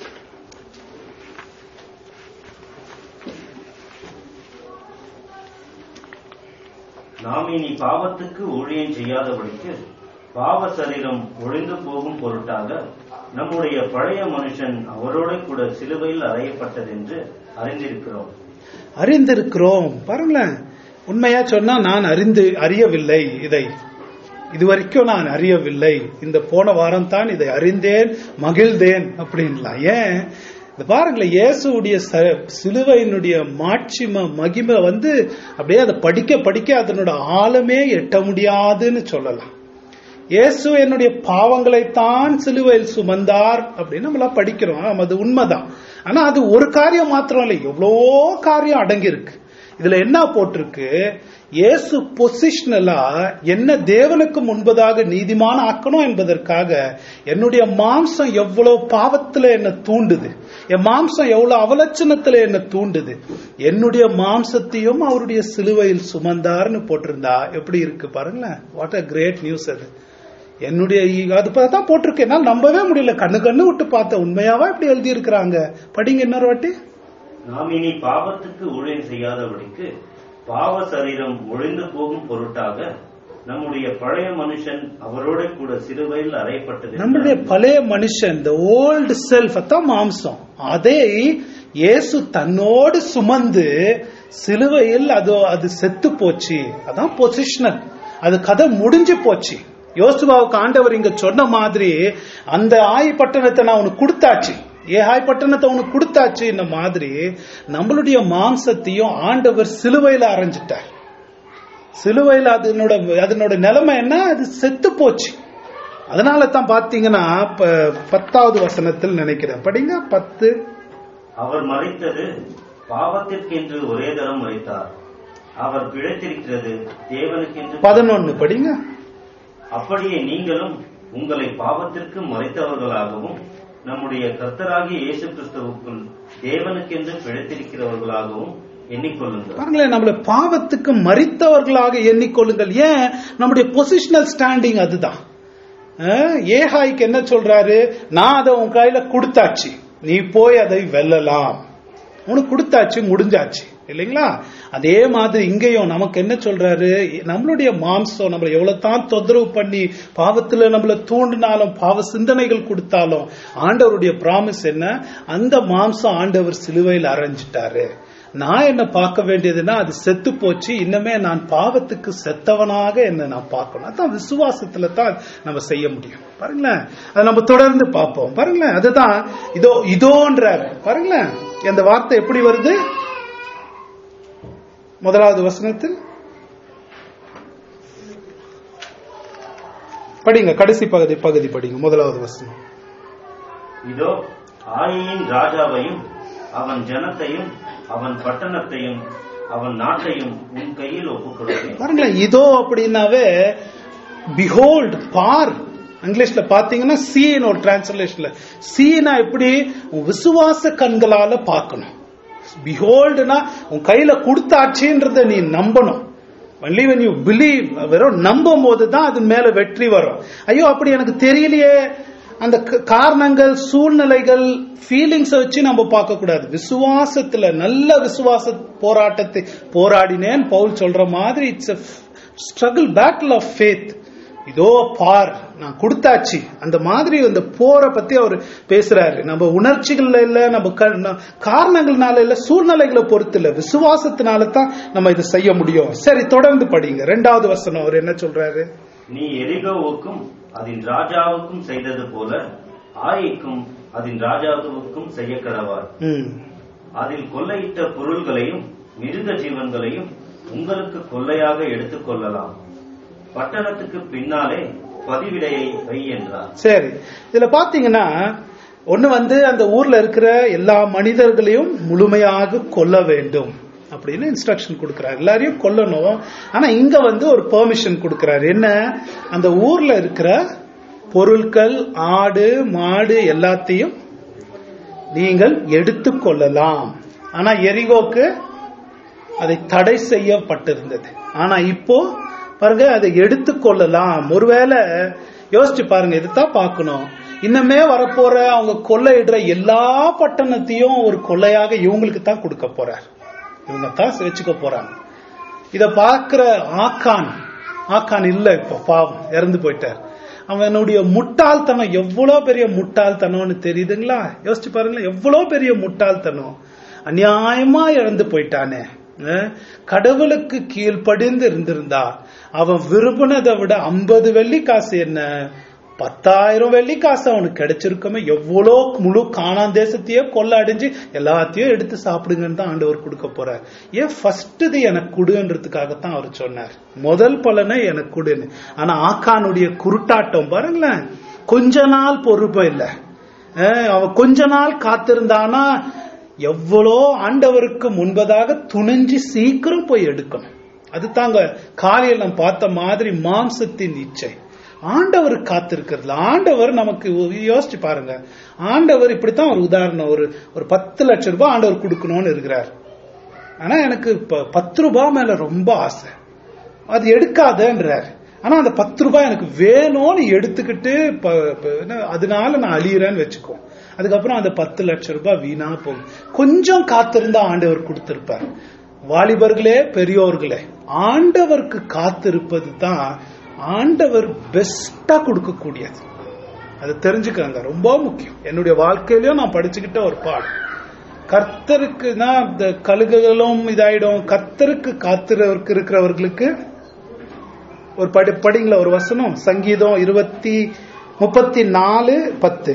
நாம் இனி பாவத்துக்கு ஊழியம் செய்யாதபடிக்கு பாவ சரீரம் ஒழிந்து போகும் பொருட்டாக நம்முடைய பழைய மனுஷன் அவரோட கூட சிலுவையில் அறையப்பட்டதென்று அறிந்திருக்கிறோம் அறிந்திருக்கிறோம் பாருங்களேன் உண்மையா சொன்னா நான் அறிந்து அறியவில்லை இதை இதுவரைக்கும் நான் அறியவில்லை இந்த போன வாரம் தான் இதை அறிந்தேன் மகிழ்ந்தேன் அப்படின்லாம் ஏன் இந்த பாருங்களேன் இயேசுடைய ச- சிலுவையினுடைய மாட்சிம மகிமை வந்து அப்படியே அதை படிக்க படிக்க அதனோட ஆழமே எட்ட முடியாதுன்னு சொல்லலாம் இயேசு என்னுடைய பாவங்களைத்தான் சிலுவையில் சுமந்தார் அப்படின்னு நம்மளாம் படிக்கிறோம் ஆமா, அது உண்மைதான் ஆனா அது ஒரு காரியம் மாத்திரம் இல்லை எவ்வளோ காரியம் அடங்கி இருக்கு இதுல என்ன போட்டிருக்கு இயேசு பொசிஷனலா என்ன தேவனுக்கு முன்பதாக நீதிமான ஆக்கணும் என்பதற்காக என்னுடைய மாம்சம் எவ்வளவு பாவத்துல என்ன தூண்டுது என் மாம்சம் எவ்வளவு அவலட்சணத்துல என்ன தூண்டுது என்னுடைய மாம்சத்தையும் அவருடைய சிலுவையில் சுமந்தார்னு போட்டிருந்தா எப்படி இருக்கு பாருங்களேன் வாட் அ கிரேட் நியூஸ் அது என்னுடைய ஈ- அது தான் போட்டிருக்கு என்னால் நம்பவே முடியல கண்ணு கண்ணு விட்டு பார்த்த உண்மையாவா இப்படி எழுதி இருக்கிறாங்க படிங்க இன்னொரு வாட்டி நாம் இனி பாவத்துக்கு ஊழியம் செய்யாதபடிக்கு பாவ சரீரம் ஒழிந்து போகும் பொருட்டாக நம்முடைய பழைய மனுஷன் அவரோட கூட சிலுவையில் அறையப்பட்டது நம்முடைய பழைய மனுஷன் இந்த ஓல்டு செல்ஃப் அதான் மாம்சம் அதை இயேசு தன்னோடு சுமந்து சிலுவையில் அது அது செத்து போச்சு அதான் பொசிஷனல் அது கதை முடிஞ்சு போச்சு யோசுவாவுக்கு ஆண்டவர் இங்க சொன்ன மாதிரி அந்த ஆய் பட்டணத்தை நான் உனக்கு கொடுத்தாச்சு ஏ ஆய் பட்டணத்தை உனக்கு கொடுத்தாச்சு இந்த மாதிரி நம்மளுடைய மாம்சத்தையும் ஆண்டவர் சிலுவையில அரைஞ்சிட்டார் சிலுவையில் அதனோட அதனோட நிலைமை என்ன அது செத்து போச்சு அதனால தான் பாத்தீங்கன்னா ப- பத்தாவது வசனத்தில் நினைக்கிறேன் படிங்க பத்து அவர் மறைத்தது பாவத்திற்கென்று ஒரே தரம் மறைத்தார் அவர் பிழைத்திருக்கிறது தேவனுக்கென்று பதினொன்னு படிங்க அப்படியே நீங்களும் உங்களை பாவத்திற்கு மறைத்தவர்களாகவும் நம்முடைய கர்த்தராகிய இயேசு கிறிஸ்துவுக்குள் தேவனுக்கென்று பிழைத்திருக்கிறவர்களாகவும் எண்ணிக்கொள்ளுங்கள் பாருங்களேன் நம்மள பாவத்துக்கு மறித்தவர்களாக எண்ணிக்கொள்ளுங்கள் ஏன் நம்முடைய பொசிஷனல் ஸ்டாண்டிங் அதுதான் அஹ், ஏகாய்க்கு என்ன சொல்றாரு நான் அதை உன் கையில கொடுத்தாச்சு நீ போய் அதை வெல்லலாம் உனக்கு கொடுத்தாச்சு முடிஞ்சாச்சு இல்லைங்களா அதே மாதிரி இங்கேயும் நமக்கு என்ன சொல்றாரு நம்மளுடைய மாம்சம் நம்மளை எவ்வளவு தான் தொந்தரவு பண்ணி பாவத்துல நம்மள தூண்டினாலும் பாவ சிந்தனைகள் கொடுத்தாலும் ஆண்டவருடைய பிராமிஸ் என்ன அந்த மாம்சம் ஆண்டவர் சிலுவையில் அரைஞ்சிட்டாரு நான் என்ன பார்க்க வேண்டியதுன்னா அது செத்து போச்சு இன்னமே நான் பாவத்துக்கு செத்தவனாக என்ன நான் பார்க்கணும் அதான் விசுவாசத்துல தான் நம்ம செய்ய முடியும் பாருங்களேன் அதை நம்ம தொடர்ந்து பார்ப்போம் பாருங்களேன் அதுதான் இதோ இதோன்றார் பாருங்களேன் அந்த வார்த்தை எப்படி வருது முதலாவது வசனத்தில் படிங்க கடைசி பகுதி பகுதி படிங்க முதலாவது வசனம் இதோ ஆயின் ராஜாவையும் அவன் ஜனத்தையும் அவன் பட்டணத்தையும் அவன் நாட்டையும் உன் கையில் ஒப்புக் கொடுத்தேன் பாருங்களேன் இதோ அப்படின்னாவே பிஹோல்ட் பார் இங்கிலீஷ்ல பாத்தீங்கன்னா சீன் ஒரு டிரான்ஸ்லேஷன்ல சீனா எப்படி உன் விசுவாச கண்களால பார்க்கணும் பிஹோல்டுனா உன் கையில கொடுத்தாச்சுன்றத நீ நம்பணும் only when you believe வெறும் நம்பும் போது தான் அது மேல வெற்றி வரும் ஐயோ அப்படி எனக்கு தெரியலையே அந்த க- காரணங்கள் சூழ்நிலைகள் ஃபீலிங்ஸை வச்சு நம்ம பார்க்க கூடாது விசுவாசத்துல நல்ல விசுவாச போராட்டத்தை போராடினேன் பவுல் சொல்ற மாதிரி it's struggle battle of faith இதோ பார் நான் கொடுத்தாச்சு அந்த மாதிரி அந்த போரை பத்தி அவர் பேசுறாரு நம்ம உணர்ச்சிகள்ல இல்ல நம்ம க- ந- காரணங்கள்னால இல்ல சூழ்நிலைகளை பொறுத்து இல்ல விசுவாசத்தினால தான் நம்ம இதை செய்ய முடியும் சரி தொடர்ந்து படிங்க ரெண்டாவது வசனம் அவர் என்ன சொல்றாரு நீ எரிகோவுக்கும் அதன் ராஜாவுக்கும் செய்தது போல ஆயிக்கும் அதன் ராஜாவுக்கும் செய்ய கடவார் ம் அதில் கொள்ளையிட்ட பொருள்களையும் மிருக ஜீவன்களையும் உங்களுக்கு கொள்ளையாக எடுத்துக் கொள்ளலாம் பட்டணத்துக்கு பின்னாலே பதிவிடையை வை என்றார் சரி இதுல பாத்தீங்கன்னா ஒண்ணு வந்து அந்த ஊர்ல இருக்கிற எல்லா மனிதர்களையும் முழுமையாக கொல்ல வேண்டும் அப்படின்னு இன்ஸ்ட்ரக்ஷன் கொடுக்கிறார் எல்லாரையும் கொல்லணும் ஆனா இங்க வந்து ஒரு பெர்மிஷன் கொடுக்கிறார் என்ன அந்த ஊர்ல இருக்கிற பொருட்கள் ஆடு மாடு எல்லாத்தையும் நீங்கள் எடுத்துக் கொள்ளலாம் ஆனா எரிகோக்கு அதை தடை செய்யப்பட்டிருந்தது ஆனா இப்போ பாருங்க அதை எடுத்துக்கொள்ளலாம் ஒருவேளை யோசிச்சு பாருங்க இதுதான் பார்க்கணும் இன்னமே வரப்போற அவங்க கொள்ளையிடுற எல்லா பட்டணத்தையும் ஒரு கொள்ளையாக இவங்களுக்கு தான் கொடுக்க போறார் இவங்க தான் வச்சுக்க போறாங்க இத பார்க்கிற ஆக்கான் ஆக்கான் இல்ல இப்ப பாவம் இறந்து போயிட்டார் அவனுடைய முட்டாள்தனம் எவ்வளவு பெரிய முட்டாள்தனம்னு தெரியுதுங்களா யோசிச்சு பாருங்களேன் எவ்வளவு பெரிய முட்டாள்தனம் அநியாயமா இறந்து போயிட்டானே அஹ், கடவுளுக்கு கீழ்ப்படிந்து இருந்திருந்தா அவன் விரும்பினதை விட ஐம்பது வெள்ளி காசு என்ன பத்தாயிரம் வெள்ளி காசு அவனுக்கு கிடைச்சிருக்குமே எவ்வளோ முழு காணான் தேசத்தையே கொள்ள அடைஞ்சு எல்லாத்தையும் எடுத்து சாப்பிடுங்கன்னு தான் ஆண்டவர் கொடுக்க போறார் ஏன் ஃபர்ஸ்ட் இது எனக்கு கொடுன்றதுக்காகத்தான் அவர் சொன்னார் முதல் பலனை எனக்கு கொடுன்னு ஆனா ஆக்கானுடைய குருட்டாட்டம் பாருங்களேன் கொஞ்ச நாள் பொறுப்பு இல்லை அஹ் அவன் கொஞ்ச நாள் காத்திருந்தானா எவ்வளோ ஆண்டவருக்கு முன்பதாக துணிஞ்சு சீக்கிரம் போய் எடுக்கணும் அது தாங்க காலையில் நம்ம பார்த்த மாதிரி மாம்சத்தின் இச்சை ஆண்டவர் காத்திருக்கிறது ஆண்டவர் நமக்கு ஒரு- யோசிச்சு பாருங்க ஆண்டவர் இப்படித்தான் ஒரு உதாரணம் ஒரு ஒரு பத்து லட்சம் ரூபாய் ஆண்டவர் கொடுக்கணும்னு இருக்கிறார் ஆனா எனக்கு இப்ப பத்து ரூபாய் மேல ரொம்ப ஆசை அது எடுக்காதன்றார் ஆனா அந்த பத்து ரூபாய் எனக்கு வேணும்னு எடுத்துக்கிட்டு ப- ப- என்ன, அதனால நான் அழியிறேன்னு வச்சுக்கோ அதுக்கப்புறம் அந்த பத்து லட்சம் ரூபாய் வீணா போகும் கொஞ்சம் காத்திருந்தா ஆண்டவர் கொடுத்திருப்பார் வாலிபர்களே பெரியோர்களே ஆண்டவருக்கு காத்திருப்பது தான் ஆண்டவர் பெஸ்டா கொடுக்கக்கூடியது அது தெரிஞ்சுக்கங்க ரொம்ப முக்கியம் என்னுடைய வாழ்க்கையிலயும் நான் படிச்சுக்கிட்ட ஒரு பாடம் கர்த்தருக்குனா இந்த கழுகுகளும் இதாயிடும் கர்த்தருக்கு காத்திரவருக்கு இருக்கிறவர்களுக்கு ஒரு படி படிங்கள ஒரு வசனம் சங்கீதம் இருபத்தி முப்பத்தி நாலு பத்து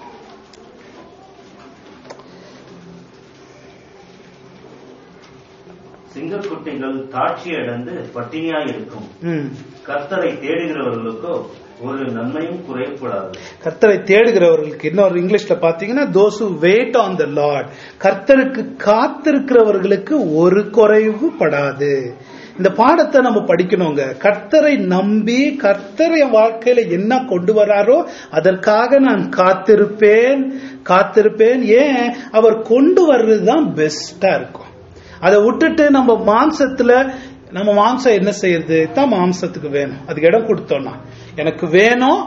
சிங்கக்குட்டிகள் தாட்சி அடைந்து பட்டினியாய் இருக்கும் ம். கர்த்தரை தேடுகிறவர்களுக்கோ ஒரு நன்மையும் குறைப்படாது கர்த்தரை தேடுகிறவர்களுக்கு இன்னொரு இங்கிலீஷ்ல பாத்தீங்கன்னா those wait on the lord கர்த்தருக்கு காத்திருக்கிறவர்களுக்கு ஒரு குறைவு படாது இந்த பாடத்தை நம்ம படிக்கணுங்க கர்த்தரை நம்பி கர்த்தர் என் வாழ்க்கையில என்ன கொண்டு வராரோ அதற்காக நான் காத்திருப்பேன் காத்திருப்பேன் ஏன் அவர் கொண்டு வர்றதுதான் பெஸ்டா இருக்கும் அதை விட்டுட்டு நம்ம மாம்சத்துல நம்ம மாம்சம் என்ன செய்யறது தான் மாம்சத்துக்கு வேணும் அதுக்கு இடம் கொடுத்தோம்னா எனக்கு வேணும்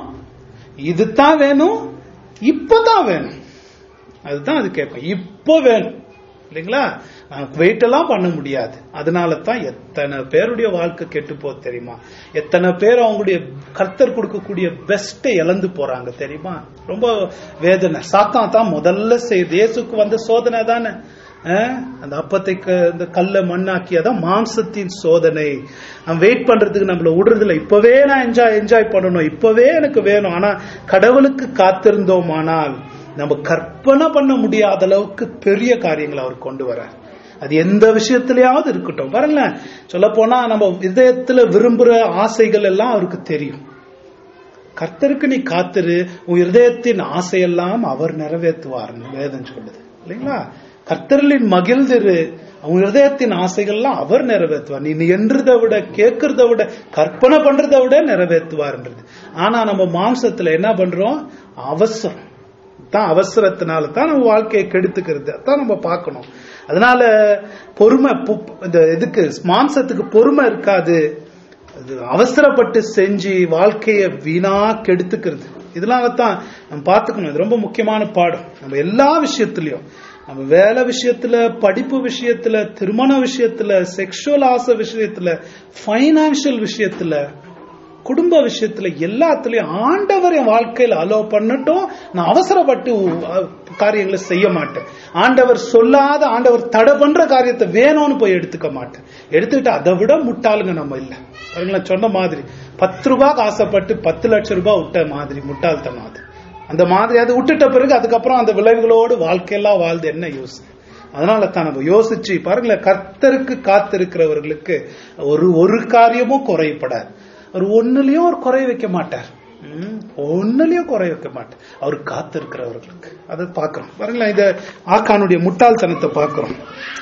இதுதான் வேணும் இப்பதான் வேணும் அதுதான் அது கேட்கும் இப்போ வேணும் இல்லைங்களா வெயிட் எல்லாம் பண்ண முடியாது அதனால தான் எத்தனை பேருடைய வாழ்க்கை கெட்டு போகுது தெரியுமா எத்தனை பேர் அவங்களுடைய கர்த்தர் கொடுக்கக்கூடிய பெஸ்ட்டை இழந்து போறாங்க தெரியுமா ரொம்ப வேதனை சாத்தான் தான் முதல்ல செய்யுது இயேசுக்கு வந்த சோதனை தானே அஹ், அந்த அப்பத்தை க- இந்த கல்ல மண்ணாக்கி அதான் மாம்சத்தின் சோதனை அவன் வெயிட் பண்றதுக்கு நம்மள விடுறதில்ல இப்பவே நான் என்ஜாய் என்ஜாய் பண்ணணும் இப்பவே எனக்கு வேணும் ஆனா கடவுளுக்கு காத்திருந்தோமானால் நம்ம கற்பனை பண்ண முடியாத அளவுக்கு பெரிய காரியங்களை அவர் கொண்டு வரார் அது எந்த விஷயத்திலயாவது இருக்கட்டும் பாருங்களேன் சொல்ல போனா நம்ம இதயத்துல விரும்புற ஆசைகள் எல்லாம் அவருக்கு தெரியும் கர்த்தருக்கு நீ காத்திரு உன் இருதயத்தின் ஆசையெல்லாம் அவர் நிறைவேற்றுவார்னு வேதம் சொல்லுது இல்லைங்களா கர்த்தரின் மகிழ்ந்திரு உன் இருதயத்தின் ஆசைகள்லாம் அவர் நிறைவேற்றுவார் நீ என்றதை விட கேட்கறத விட கற்பனை பண்றதை விட நிறைவேற்றுவார்ன்றது ஆனா நம்ம மாம்சத்துல என்ன பண்றோம் அவசரம் தான் அவசரத்தினால தான் நம்ம வாழ்க்கையை கெடுத்துக்கிறது அதான் நம்ம பார்க்கணும் அதனால பொறுமை பு- இந்த இதுக்கு மாம்சத்துக்கு பொறுமை இருக்காது அது அவசரப்பட்டு செஞ்சு வாழ்க்கையை வீணா கெடுத்துக்கிறது இதெல்லாம் தான் நம்ம பார்த்துக்கணும் இது ரொம்ப முக்கியமான பாடம் நம்ம எல்லா விஷயத்திலையும் நம்ம வேலை விஷயத்துல படிப்பு விஷயத்துல திருமண விஷயத்துல செக்ஷுவல் ஆசை விஷயத்துல ஃபைனான்சியல் விஷயத்துல குடும்ப விஷயத்துல எல்லாத்துலயும் ஆண்டவர் என் வாழ்க்கையில அலோ பண்ணட்டும் நான் அவசரப்பட்டு அஹ், காரியங்களை செய்ய மாட்டேன் ஆண்டவர் சொல்லாத ஆண்டவர் தடை பண்ற காரியத்தை வேணும்னு போய் எடுத்துக்க மாட்டேன் எடுத்துக்கிட்டு அதை விட முட்டாளுங்க நம்ம இல்ல பாருங்களேன் சொன்ன மாதிரி பத்து ரூபாய்க்கு ஆசைப்பட்டு பத்து லட்சம் ரூபாய் விட்ட மாதிரி முட்டாள்தனம் அது அந்த மாதிரி அது விட்டுட்ட பிறகு அதுக்கப்புறம் அந்த விளைவுகளோடு வாழ்க்கையெல்லாம் வாழ்ந்து என்ன யூஸ் அதனால தான் நம்ம யோசிச்சு பாருங்களேன் கர்த்தருக்கு காத்திருக்கிறவர்களுக்கு ஒரு ஒரு காரியமும் குறைப்படாது அவர் ஒண்ணுலயும் ஒரு குறை வைக்க மாட்டார் ம், ஒண்ணுலயும் குறை வைக்க மாட்டார் அவர் காத்திருக்கிறவர்களுக்கு அதை பார்க்கிறோம் பாருங்களேன் இத ஆக்கானுடைய முட்டாள்தனத்தை பார்க்கிறோம்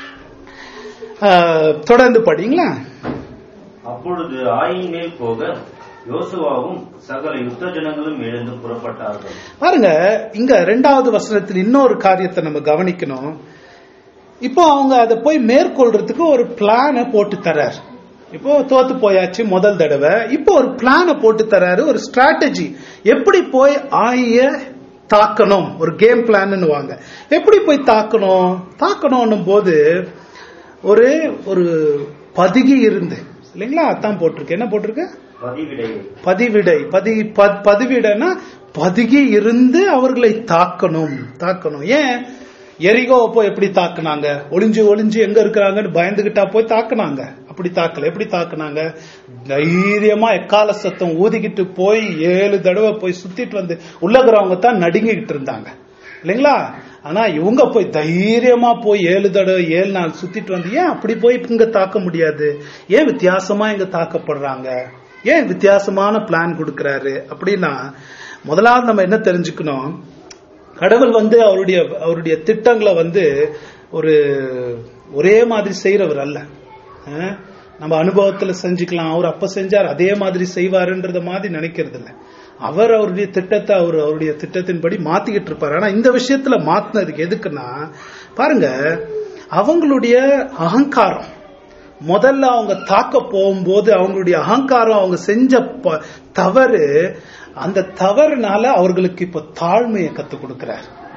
ஆஹ், தொடர்ந்து படிங்களா அப்பொழுது ஆயின் மேல் போக யோசுவாவும் சகல யுத்த ஜனங்களும் எழுந்து புறப்பட்டார்கள் பாருங்க இங்க ரெண்டாவது வசனத்தில் இன்னொரு காரியத்தை நம்ம கவனிக்கணும் இப்போ அவங்க அதை போய் மேற்கொள்றதுக்கு ஒரு பிளானை போட்டு தர்றார் இப்போ தோத்து போயாச்சு முதல் தடவை இப்போ ஒரு பிளானை போட்டு தர்றாரு ஒரு ஸ்ட்ராட்டஜி எப்படி போய் ஆய தாக்கணும் ஒரு கேம் பிளான்னு வாங்க எப்படி போய் தாக்கணும் தாக்கணும் போது ஒரு ஒரு பதுகி இருந்து இல்லைங்களா அதான் போட்டிருக்கு என்ன போட்டிருக்கு பதிவிடையை பதிவிடை பதி ப- பதிவிடைனா பதுகி இருந்து அவர்களை தாக்கணும் தாக்கணும் ஏன் எரிகோ போய் எப்படி தாக்குனாங்க ஒளிஞ்சு ஒளிஞ்சு எங்க இருக்கிறாங்கன்னு பயந்துகிட்டா போய் தாக்குனாங்க அப்படி தாக்கல எப்படி தாக்குனாங்க தைரியமா எக்கால சத்தம் ஊதிக்கிட்டு போய் ஏழு தடவை போய் சுத்திட்டு வந்து உள்ளகிறவங்க தான் நடுங்கிக்கிட்டு இருந்தாங்க இல்லைங்களா ஆனா இவங்க போய் தைரியமா போய் ஏழு தடவை ஏழு நாள் சுத்திட்டு வந்து ஏன் அப்படி போய் இங்க தாக்க முடியாது ஏன் வித்தியாசமா இங்க தாக்கப்படுறாங்க ஏன் வித்தியாசமான பிளான் கொடுக்கறாரு அப்படின்னா முதலாவது நம்ம என்ன தெரிஞ்சுக்கணும் கடவுள் வந்து அவருடைய அவருடைய திட்டங்களை வந்து ஒரு ஒரே மாதிரி செய்யறவர் அல்ல அஹ், நம்ம அனுபவத்துல செஞ்சுக்கலாம் அவர் அப்ப செஞ்சார் அதே மாதிரி செய்வாருன்றத மாதிரி நினைக்கிறது இல்ல அவர் அவருடைய திட்டத்தை அவர் அவருடைய திட்டத்தின்படி மாத்திக்கிட்டு இருப்பாரு ஆனா இந்த விஷயத்துல மாத்தினதுக்கு எதுக்குன்னா பாருங்க அவங்களுடைய அகங்காரம் முதல்ல அவங்க தாக்க போகும்போது அவங்களுடைய அகங்காரம் அவங்க செஞ்ச ப- தவறு அந்த தவறுனால அவர்களுக்கு இப்ப தாழ்மையை கத்து கொடுக்கிறார்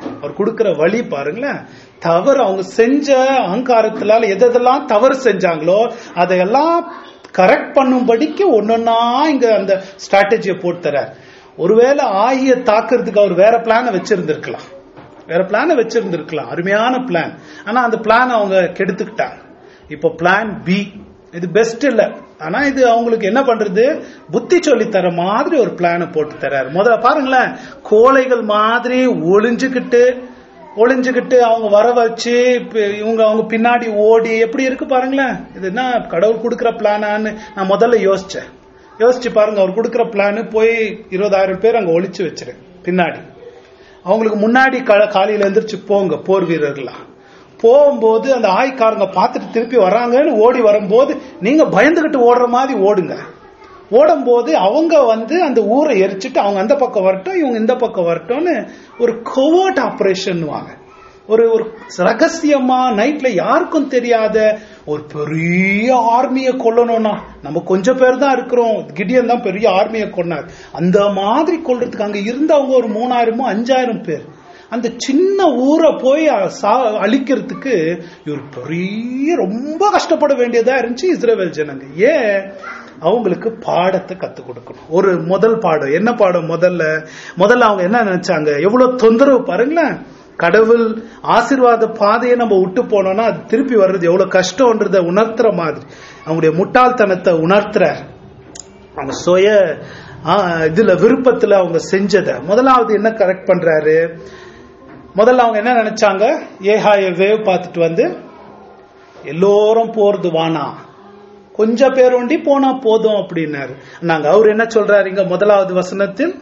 அவர் கொடுக்கிற வழி பாருங்களேன் தவறு அவங்க செஞ்ச அகங்காரத்தினால எதெல்லாம் தவறு செஞ்சாங்களோ அதையெல்லாம் கரெக்ட் பண்ணும்படிக்கு ஒன்னொன்னா இங்க அந்த ஸ்ட்ராட்டஜியை போட்டு தரார் ஒருவேளை ஆகிய தாக்குறதுக்கு அவர் வேற பிளான வச்சிருந்திருக்கலாம் வேற பிளான வச்சிருந்திருக்கலாம் அருமையான பிளான் ஆனா அந்த பிளான் அவங்க கெடுத்துக்கிட்டாங்க இப்போ பிளான் பி இது பெஸ்ட் இல்ல ஆனா இது அவங்களுக்கு என்ன பண்றது புத்தி சொல்லி தர மாதிரி ஒரு பிளான போட்டு தர்றாரு முதல்ல பாருங்களேன் கோழைகள் மாதிரி ஒளிஞ்சுக்கிட்டு ஒளிஞ்சுக்கிட்டு அவங்க வர வச்சு இப்ப இவங்க அவங்க பின்னாடி ஓடி எப்படி இருக்கு பாருங்களேன் இது என்ன கடவுள் கொடுக்கிற பிளானான்னு நான் முதல்ல யோசிச்சேன் யோசிச்சு பாருங்க அவர் கொடுக்கிற பிளான் போய் இருபதாயிரம் பேர் அங்க ஒளிச்சு வச்சிரு பின்னாடி அவங்களுக்கு முன்னாடி கா- காலையில எந்திரிச்சு போங்க போர் வீரர்கள்லாம் போகும்போது அந்த ஆய்க்காரங்க பார்த்துட்டு திருப்பி வராங்கன்னு ஓடி வரும்போது நீங்க பயந்துகிட்டு ஓடுற மாதிரி ஓடுங்க ஓடும்போது அவங்க வந்து அந்த ஊரை எரிச்சிட்டு அவங்க அந்த பக்கம் வரட்டும் இவங்க இந்த பக்கம் வரட்டும்னு ஒரு கோவர்ட் ஆபரேஷன் வாங்க ஒரு ஒரு ரகசியமா நைட்ல யாருக்கும் தெரியாத ஒரு பெரிய ஆர்மியை கொல்லணும்னா நம்ம கொஞ்சம் பேர் தான் இருக்கிறோம் கிடியன் தான் பெரிய ஆர்மியை கொண்டார் அந்த மாதிரி கொல்றதுக்கு அங்க இருந்தவங்க ஒரு மூணாயிரமோ அஞ்சாயிரம் பேர் அந்த சின்ன ஊரை போய் அ- சா- அழிக்கிறதுக்கு இவர் பெரிய ரொம்ப கஷ்டப்பட வேண்டியதா இருந்துச்சு இஸ்ரேல் ஜனங்க ஏன் அவங்களுக்கு பாடத்தை கத்து கொடுக்கணும் ஒரு முதல் பாடம் என்ன பாடம் முதல்ல முதல்ல அவங்க என்ன நினைச்சாங்க எவ்வளவு தொந்தரவு பாருங்களேன் கடவுள் ஆசீர்வாத பாதையை நம்ம விட்டு போனோம்னா அது திருப்பி வர்றது எவ்வளவு கஷ்டம்ன்றத உணர்த்துற மாதிரி அவங்களுடைய முட்டாள்தனத்தை உணர்த்துறார் அவங்க சுய ஆ, இதுல விருப்பத்துல அவங்க செஞ்சத முதலாவது என்ன கரெக்ட் பண்றாரு முதல்ல அவங்க என்ன நினைச்சாங்க ஏஹாய வேவ் பார்த்துட்டு வந்து எல்லோரும் போறது வானா கொஞ்சம் பேர் ஒண்டி போனா போதும் அப்படின்னாரு நாங்க அவர் என்ன சொல்றாரு இங்க முதலாவது வசனத்தில்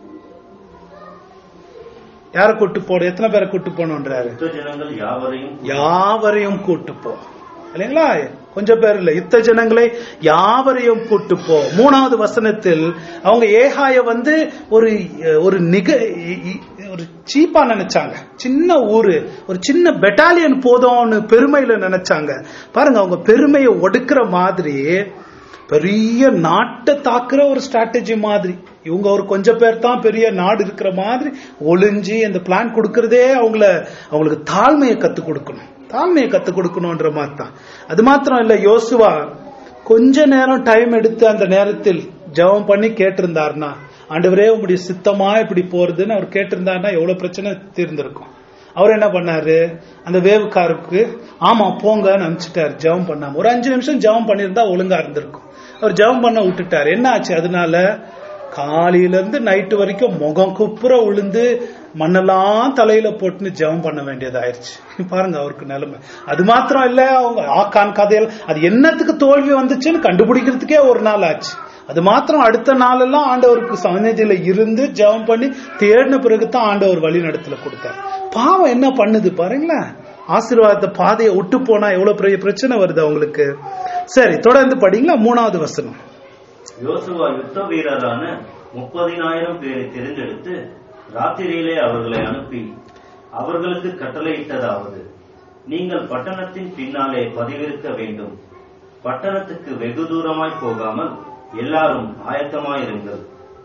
யாரை கூட்டு போட எத்தனை பேரை கூட்டு போகணுன்றாரு யுத்த ஜனங்கள் யாவரையும் யாவரையும் கூட்டு போ இல்லைங்களா கொஞ்சம் பேர் இல்ல யுத்த ஜனங்களை யாவரையும் கூட்டு போ மூணாவது வசனத்தில் அவங்க ஏகாய வந்து ஒரு ஒரு நிக இ- இ- ஒரு சீப்பா நினைச்சாங்க சின்ன ஊரு ஒரு சின்ன பெட்டாலியன் போதும்னு பெருமையில நினைச்சாங்க பாருங்க அவங்க பெருமையை ஒடுக்குற மாதிரி பெரிய நாட்டை தாக்குற ஒரு ஸ்ட்ராட்டஜி மாதிரி இவங்க ஒரு கொஞ்சம் பேர் தான் பெரிய நாடு இருக்கிற மாதிரி ஒளிஞ்சு அந்த பிளான் கொடுக்கறதே அவங்கள அவங்களுக்கு தாழ்மையை கத்து கொடுக்கணும் தாழ்மையை கத்து கொடுக்கணும்ன்ற மாதிரி தான் அது மாத்திரம் இல்ல யோசுவா கொஞ்ச நேரம் டைம் எடுத்து அந்த நேரத்தில் ஜெபம் பண்ணி கேட்டிருந்தாருன்னா ஆண்டவரே உங்களுடைய சித்தமா இப்படி போறதுன்னு அவர் கேட்டிருந்தாருன்னா எவ்வளவு பிரச்சனை தீர்ந்திருக்கும் அவர் என்ன பண்ணாரு அந்த வேவுக்காருக்கு ஆமா போங்கன்னு அனுப்பிச்சிட்டாரு ஜெபம் பண்ணாம ஒரு அஞ்சு நிமிஷம் ஜெபம் பண்ணியிருந்தா ஒழுங்கா இருந்திருக்கும் அவர் ஜெபம் பண்ண விட்டுட்டாரு என்ன ஆச்சு அதனால காலையில இருந்து நைட்டு வரைக்கும் முகம் குப்புற விழுந்து மண்ணெல்லாம் தலையில போட்டுன்னு ஜெபம் பண்ண வேண்டியதாயிருச்சு பாருங்க அவருக்கு நிலைமை அது மாத்திரம் இல்ல அவங்க ஆக்கான் கதையில் அது என்னத்துக்கு தோல்வி வந்துச்சுன்னு கண்டுபிடிக்கிறதுக்கே ஒரு நாள் ஆச்சு அது மாத்திரம் அடுத்த நாளெல்லாம் ஆண்டவருக்கு சந்நிதியில இருந்து ஜெபம் பண்ணி தேடின பிறகுதான் ஆண்டவர் வழி நடத்தல கொடுத்தார் பாவம் என்ன பண்ணுது பாருங்களேன் ஆசீர்வாதத்தை பாதையை விட்டு போனா எவ்வளவு பெரிய பிரச்சனை வருது அவங்களுக்கு சரி தொடர்ந்து படிங்களா மூணாவது வசனம் யோசுவா யுத்த வீரரான முப்பதினாயிரம் பேரை தெரிந்தெடுத்து ராத்திரியிலே அவர்களை அனுப்பி அவர்களுக்கு கட்டளையிட்டதாவது நீங்கள் பட்டணத்தின் பின்னாலே பதிவிருக்க வேண்டும் பட்டணத்துக்கு வெகு தூரமாய் போகாமல் எல்லாரும் ஆயத்தமாயிருங்கள்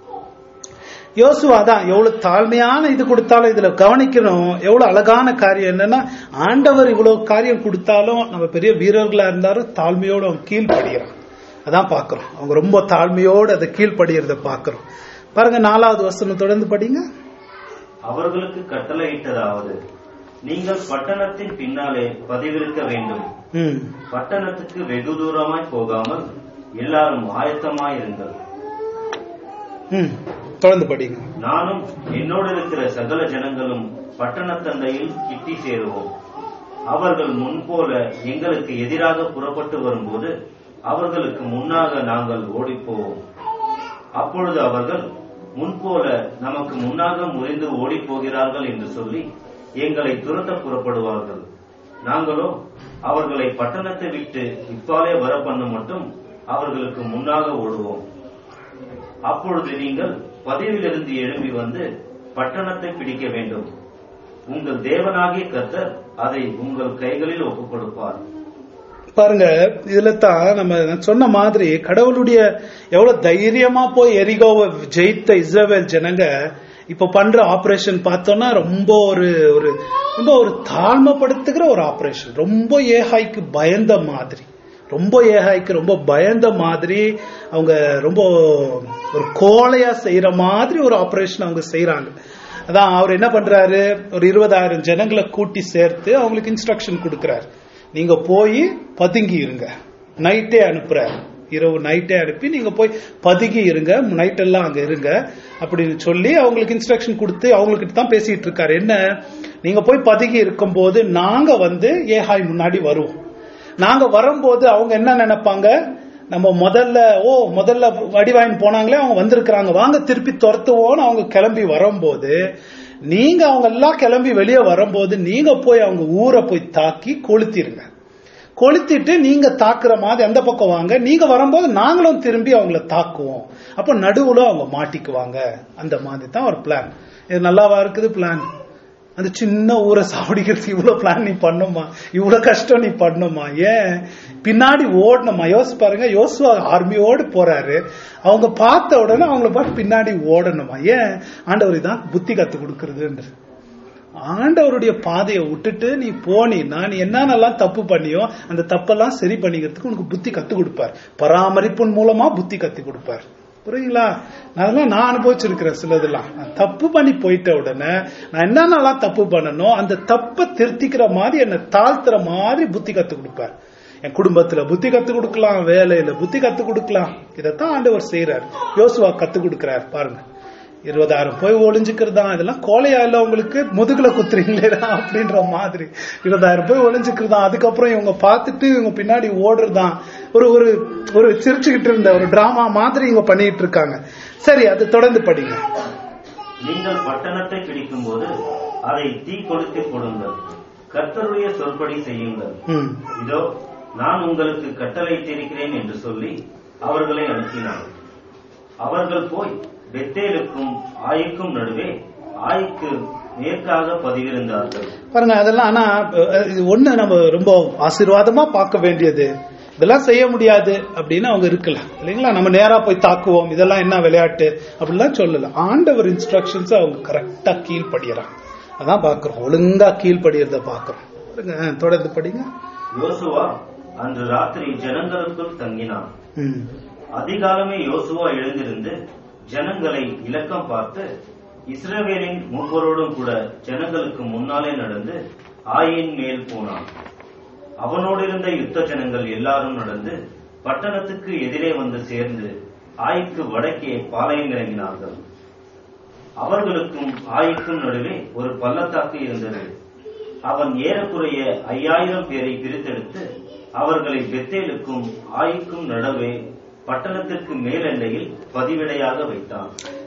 யோசுவா தான் எவ்வளவு தாழ்மையான இது கொடுத்தாலும் இதுல கவனிக்கணும் எவ்வளவு அழகான காரியம் என்னன்னா ஆண்டவர் இவ்வளவு காரியம் கொடுத்தாலும் நம்ம பெரிய வீரர்களா இருந்தாலும் தாழ்மையோட அவங்க கீழ்படுகிறான் அதான் பாக்குறோம் அவங்க ரொம்ப தாழ்மையோடு அதை கீழ்படுகிறத பாக்குறோம் பாருங்க நாலாவது வசனம் தொடர்ந்து படிங்க அவர்களுக்கு கட்டளையிட்டதாவது நீங்கள் பட்டணத்தின் பின்னாலே பதிவிருக்க வேண்டும் ம் பட்டணத்துக்கு வெகு தூரமாய் போகாமல் எல்லாரும் ஆயத்தமாயிருங்கள் ம் தொடர்ந்து படிங்க நானும் என்னோடு இருக்கிற சகல ஜனங்களும் பட்டணத்தண்டையில் கிட்டி சேருவோம் அவர்கள் முன்போல எங்களுக்கு எதிராக புறப்பட்டு வரும்போது அவர்களுக்கு முன்னாக நாங்கள் ஓடிப்போவோம் அப்பொழுது அவர்கள் முன்போல நமக்கு முன்னாக முறிந்து ஓடிப் போகிறார்கள் என்று சொல்லி எங்களை துரத்த புறப்படுவார்கள் நாங்களோ அவர்களை பட்டணத்தை விட்டு இப்பாலே வர பண்ண மட்டும் அவர்களுக்கு முன்னாக ஓடுவோம் அப்பொழுது நீங்கள் பதிவிலிருந்து எழும்பி வந்து பட்டணத்தை பிடிக்க வேண்டும் உங்கள் தேவனாகிய கர்த்தர் அதை உங்கள் கைகளில் ஒப்புக் கொடுப்பார் பாருங்க இதுல தான் நம்ம சொன்ன மாதிரி கடவுளுடைய எவ்வளவு தைரியமா போய் எரிகோவை ஜெயித்த இஸ்ரவேல் ஜனங்க இப்ப பண்ற ஆபரேஷன் பார்த்தோம்னா ரொம்ப ஒரு ஒரு ரொம்ப ஒரு தாழ்மைப்படுத்துகிற ஒரு ஆபரேஷன் ரொம்ப ஏகாய்க்கு பயந்த மாதிரி ரொம்ப ஏகாய்க்கு ரொம்ப பயந்த மாதிரி அவங்க ரொம்ப ஒரு கோழையா செய்யற மாதிரி ஒரு ஆபரேஷன் அவங்க செய்யறாங்க அதான் அவர் என்ன பண்றாரு ஒரு இருபதாயிரம் ஜனங்களை கூட்டி சேர்த்து அவங்களுக்கு இன்ஸ்ட்ரக்ஷன் கொடுக்கறாரு நீங்க போய் பதுங்கி இருங்க நைட்டே அனுப்புறாரு இரவு நைட்டே அனுப்பி நீங்க போய் பதுங்கி இருங்க நைட் எல்லாம் அங்க இருங்க அப்படின்னு சொல்லி அவங்களுக்கு இன்ஸ்ட்ரக்ஷன் கொடுத்து அவங்களுக்கு தான் பேசிட்டு இருக்காரு என்ன நீங்க போய் பதுங்கி இருக்கும்போது நாங்க வந்து ஏஹாய் முன்னாடி வருவோம் நாங்க வரும்போது அவங்க என்ன நினைப்பாங்க நம்ம முதல்ல ஓ முதல்ல வடிவாயின் போனாங்களே அவங்க வந்திருக்கிறாங்க வாங்க திருப்பி துரத்துவோம்னு அவங்க கிளம்பி வரும்போது நீங்க அவங்க எல்லாம் கிளம்பி வெளியே வரும்போது நீங்க போய் அவங்க ஊரை போய் தாக்கி கொளுத்திருங்க கொளுத்திட்டு நீங்க தாக்குற மாதிரி அந்த பக்கம் வாங்க நீங்க வரும்போது நாங்களும் திரும்பி அவங்கள தாக்குவோம் அப்ப நடுவுல அவங்க மாட்டிக்குவாங்க அந்த மாதிரி தான் ஒரு பிளான் இது நல்லாவா இருக்குது பிளான் அந்த சின்ன ஊரை சாவடிக்கிறதுக்கு இவ்வளவு பிளான் நீ பண்ணுமா இவ்வளவு கஷ்டம் நீ பண்ணுமா ஏன் பின்னாடி ஓடணுமா யோசிச்சு பாருங்க யோசுவா ஆர்மியோடு போறாரு அவங்க பார்த்த உடனே அவங்கள பார்த்து பின்னாடி ஓடணுமா ஏன் ஆண்டவர் இதான் புத்தி கத்து கொடுக்கறதுன்றது ஆண்டவருடைய பாதையை விட்டுட்டு நீ போனீன்னா நீ என்னென்னலாம் தப்பு பண்ணியோ அந்த தப்பெல்லாம் சரி பண்ணிக்கிறதுக்கு உனக்கு புத்தி கத்து கொடுப்பார் பராமரிப்பின் மூலமா புத்தி கத்து கொடுப்பார் புரியுங்களா அதெல்லாம் நான் அனுபவிச்சிருக்கிறேன் சிலதெல்லாம் நான் தப்பு பண்ணி போயிட்ட உடனே நான் என்னென்னலாம் தப்பு பண்ணணும் அந்த தப்பை திருத்திக்கிற மாதிரி என்னை தாழ்த்துற மாதிரி புத்தி கத்து கொடுப்பார் என் குடும்பத்துல புத்தி கத்து கொடுக்கலாம் வேலையில புத்தி கத்து கொடுக்கலாம் இதைத்தான் ஆண்டவர் செய்யறாரு யோசுவா கத்து கொடுக்கிறார் பாருங்க இருபதாயிரம் போய் ஒளிஞ்சுக்கிறதா இதெல்லாம் கோலையா இல்ல உங்களுக்கு முதுகுல குத்துறீங்களேடா அப்படின்ற மாதிரி இருபதாயிரம் போய் ஒளிஞ்சுக்கிறதா அதுக்கப்புறம் இவங்க பார்த்துட்டு இவங்க பின்னாடி ஓடுறதான் ஒரு ஒரு ஒரு சிரிச்சுக்கிட்டு இருந்த ஒரு டிராமா மாதிரி இவங்க பண்ணிட்டு இருக்காங்க சரி அது தொடர்ந்து படிங்க நீங்கள் பட்டணத்தை பிடிக்கும்போது அதை தீ கொளுத்தி போடுங்கள் கர்த்தருடைய சொற்படி செய்யுங்கள் ம் இதோ நான் உங்களுக்கு கட்டளையிட்டிருக்கிறேன் என்று சொல்லி அவர்களை அனுப்பினார் அவர்கள் போய் பெத்தேலுக்கும் ஆய்க்கும் நடுவே ஆய்க்கு மேற்காக பதிவிருந்தார்கள் பாருங்க அதெல்லாம் ஆனா அஹ், இது ஒண்ணு நம்ம ரொம்ப ஆசீர்வாதமா பார்க்க வேண்டியது இதெல்லாம் செய்ய முடியாது அப்படின்னு அவங்க இருக்கலாம் இல்லைங்களா நம்ம நேரா போய் தாக்குவோம் இதெல்லாம் என்ன விளையாட்டு அப்படிலாம் சொல்லல ஆண்டவர் இன்ஸ்ட்ரக்ஷன்ஸ் அவங்க கரெக்டா கீழ்படியறாங்க அதான் பாக்குறோம் ஒழுங்கா கீழ்படியறத பாக்குறோம் பாருங்க, அஹ், தொடர்ந்து படிங்க யோசுவா அன்று ராத்திரி ஜனங்களுக்குள் தங்கினான் ம். அதிகாலமே யோசுவா எழுந்திருந்து ஜனங்களை இலக்கம் பார்த்து இஸ்ரவேலின் மூப்பரோடும் கூட ஜனங்களுக்கு முன்னாலே நடந்து ஆயின் மேல் போனான் அவனோடு இருந்த யுத்த ஜனங்கள் எல்லாரும் நடந்து பட்டணத்துக்கு எதிரே வந்து சேர்ந்து ஆய்க்கு வடக்கே பாளையம் இறங்கினார்கள் அவர்களுக்கும் ஆய்க்கும் நடுவே ஒரு பள்ளத்தாக்கு இருந்தது அவன் ஏறக்குறைய ஐயாயிரம் பேரை பிரித்தெடுத்து அவர்களை பெத்தேலுக்கும் ஆய்க்கும் நடுவே பட்டணத்திற்கு மேலெண்டையில் பதிவிடையாக வைத்தான்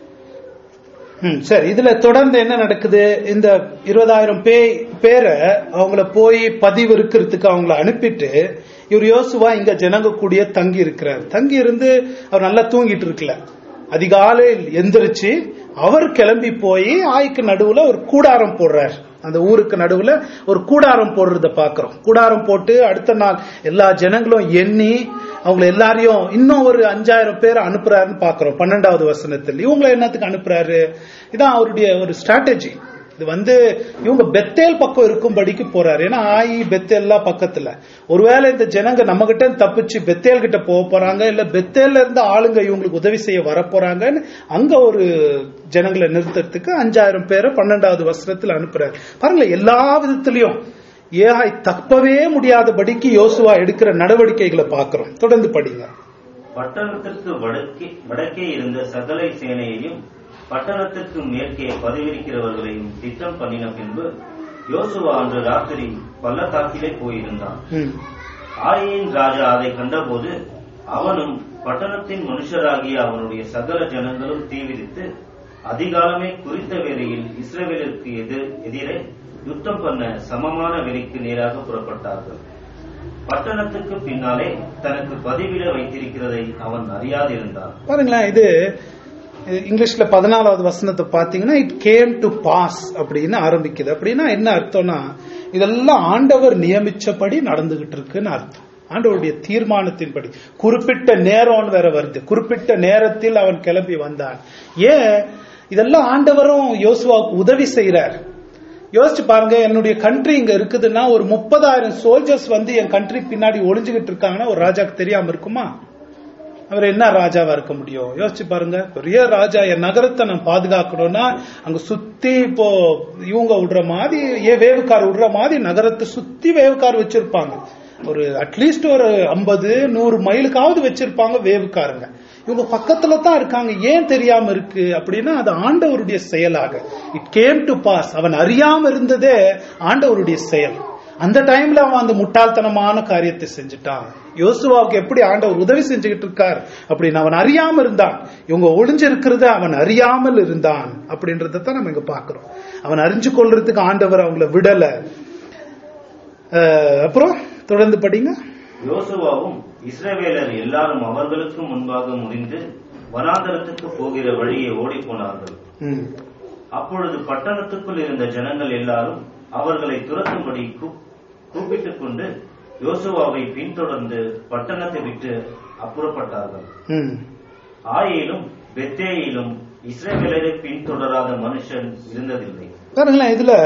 ம், சரி இதுல தொடர்ந்து என்ன நடக்குது இந்த இருபதாயிரம் பேய் பேரை அவங்கள போய் பதிவு இருக்கிறதுக்கு அவங்கள அனுப்பிட்டு இவர் யோசுவா இங்க ஜனங்க கூடிய தங்கி இருக்கிறார் தங்கி இருந்து அவர் நல்லா தூங்கிட்டு இருக்கல அதிகாலையில் எந்திரிச்சு அவர் கிளம்பி போய் ஆய்க்கு நடுவுல ஒரு கூடாரம் போடுறார் அந்த ஊருக்கு நடுவுல ஒரு கூடாரம் போடுறத பாக்குறோம் கூடாரம் போட்டு அடுத்த நாள் எல்லா ஜனங்களும் எண்ணி அவங்களை எல்லாரையும் இன்னும் ஒரு அஞ்சாயிரம் பேர் அனுப்புறாருன்னு பாக்குறோம் பன்னெண்டாவது வசனத்தில் இவங்களை என்னத்துக்கு அனுப்புறாரு இதான் அவருடைய ஒரு ஸ்ட்ராட்டஜி இது வந்து இவங்க பெத்தேல் பக்கம் இருக்கும்படிக்கு போறாரு ஏன்னா ஆயி பெத்தேல்லாம் பக்கத்துல ஒருவேளை இந்த ஜனங்க நம்ம கிட்ட இருந்து தப்பிச்சு பெத்தேல் கிட்ட போக போறாங்க இல்ல பெத்தேல்ல இருந்து ஆளுங்க இவங்களுக்கு உதவி செய்ய வர போறாங்கன்னு அங்க ஒரு ஜனங்களை நிறுத்துறதுக்கு அஞ்சாயிரம் பேரை பன்னெண்டாவது வசனத்துல அனுப்புறாரு பாருங்க எல்லா விதத்திலையும் ஏகாய் தப்பவே முடியாதபடிக்கு யோசுவா எடுக்கிற நடவடிக்கைகளை பார்க்கிறோம் தொடர்ந்து படிங்க பட்டணத்திற்கு வடக்கே வடக்கே இருந்த சகல சேனையையும் பட்டணத்திற்கு மேற்கே பதிவிருக்கிறவர்களையும் திட்டம் பண்ணின பின்பு யோசுவா அன்று ராத்திரி பள்ளத்தாக்கிலே போயிருந்தான் ம். ஆயின் ராஜா அதை கண்டபோது அவனும் பட்டணத்தின் மனுஷராகிய அவனுடைய சகல ஜனங்களும் தீவிரித்து அதிகாலமே குறித்த வேளையில் இஸ்ரவேலிற்கு எதிர் எதிரே யுத்தம் பண்ண சமமான வெளிக்கு நேராக புறப்பட்டார்கள் பட்டணத்துக்கு பின்னாலே தனக்கு பதிவிட வைத்திருக்கிறதை அவன் அறியாதிருந்தான் பாருங்களேன் இது இது இங்கிலீஷ்ல பதினாலாவது வசனத்தை பாத்தீங்கன்னா இட் கேம் டு பாஸ் அப்படின்னு ஆரம்பிக்குது அப்படின்னா என்ன அர்த்தம்னா இதெல்லாம் ஆண்டவர் நியமிச்சபடி நடந்துகிட்டு இருக்குன்னு அர்த்தம் ஆண்டவருடைய தீர்மானத்தின்படி குறிப்பிட்ட நேரம்னு வேற வருது குறிப்பிட்ட நேரத்தில் அவன் கிளம்பி வந்தான் ஏன் இதெல்லாம் ஆண்டவரும் யோசுவாவுக்கு உதவி செய்யறார் யோசிச்சு பாருங்க என்னுடைய கண்ட்ரி இங்க இருக்குதுன்னா ஒரு முப்பதாயிரம் சோல்ஜர்ஸ் வந்து என் கண்ட்ரி பின்னாடி ஒளிஞ்சுகிட்டு இருக்காங்கன்னா ஒரு ராஜாக்கு தெரியாம இருக்குமா அவர் என்ன ராஜாவா இருக்க முடியும் யோசிச்சு பாருங்க பெரிய ராஜா என் நகரத்தை நான் பாதுகாக்கணும்னா அங்க சுத்தி இப்போ இவங்க விடுற மாதிரி ஏ வேவுக்கார் விடுற மாதிரி நகரத்தை சுத்தி வேவுக்கார் வச்சிருப்பாங்க ஒரு அட்லீஸ்ட் ஒரு ஐம்பது நூறு மைலுக்காவது வச்சிருப்பாங்க வேவுக்காரங்க இவங்க பக்கத்துல தான் இருக்காங்க ஏன் தெரியாம இருக்கு அப்படின்னா அது ஆண்டவருடைய செயலாக இட் கேம் டு பாஸ் அவன் அறியாம இருந்ததே ஆண்டவருடைய செயல் அந்த டைம்ல அவன் அந்த முட்டாள்தனமான காரியத்தை செஞ்சுட்டான் யோசுவாவுக்கு எப்படி ஆண்டவர் உதவி செஞ்சுக்கிட்டு இருக்கார் அப்படின்னு அவன் அறியாம இருந்தான் இவங்க ஒளிஞ்சிருக்கிறத அவன் அறியாமல் இருந்தான் அப்படின்றத தான் நம்ம இங்க பாக்குறோம் அவன் அறிஞ்சு கொள்றதுக்கு ஆண்டவர் அவங்கள விடல அஹ், அப்புறம் தொடர்ந்து படிங்க யோசுவாவும் இஸ்ரவேலர் எல்லாரும் அவர்களுக்கு முன்பாக முடிந்து வனாந்தரத்துக்கு போகிற வழியே ஓடிப்போனார்கள் ம். அப்பொழுது பட்டணத்துக்குள் இருந்த ஜனங்கள் எல்லாரும் அவர்களை துரத்தும்படி கூ- கூப்பிட்டுக் கொண்டு யோசுவாவை பின்தொடர்ந்து பட்டணத்தை விட்டு அப்புறப்பட்டார்கள் ம். ஆயிலும் பெத்தேயிலும் இஸ்ரவேலரை பின்தொடராத மனுஷன் இருந்ததில்லை பாருங்களேன் இதுல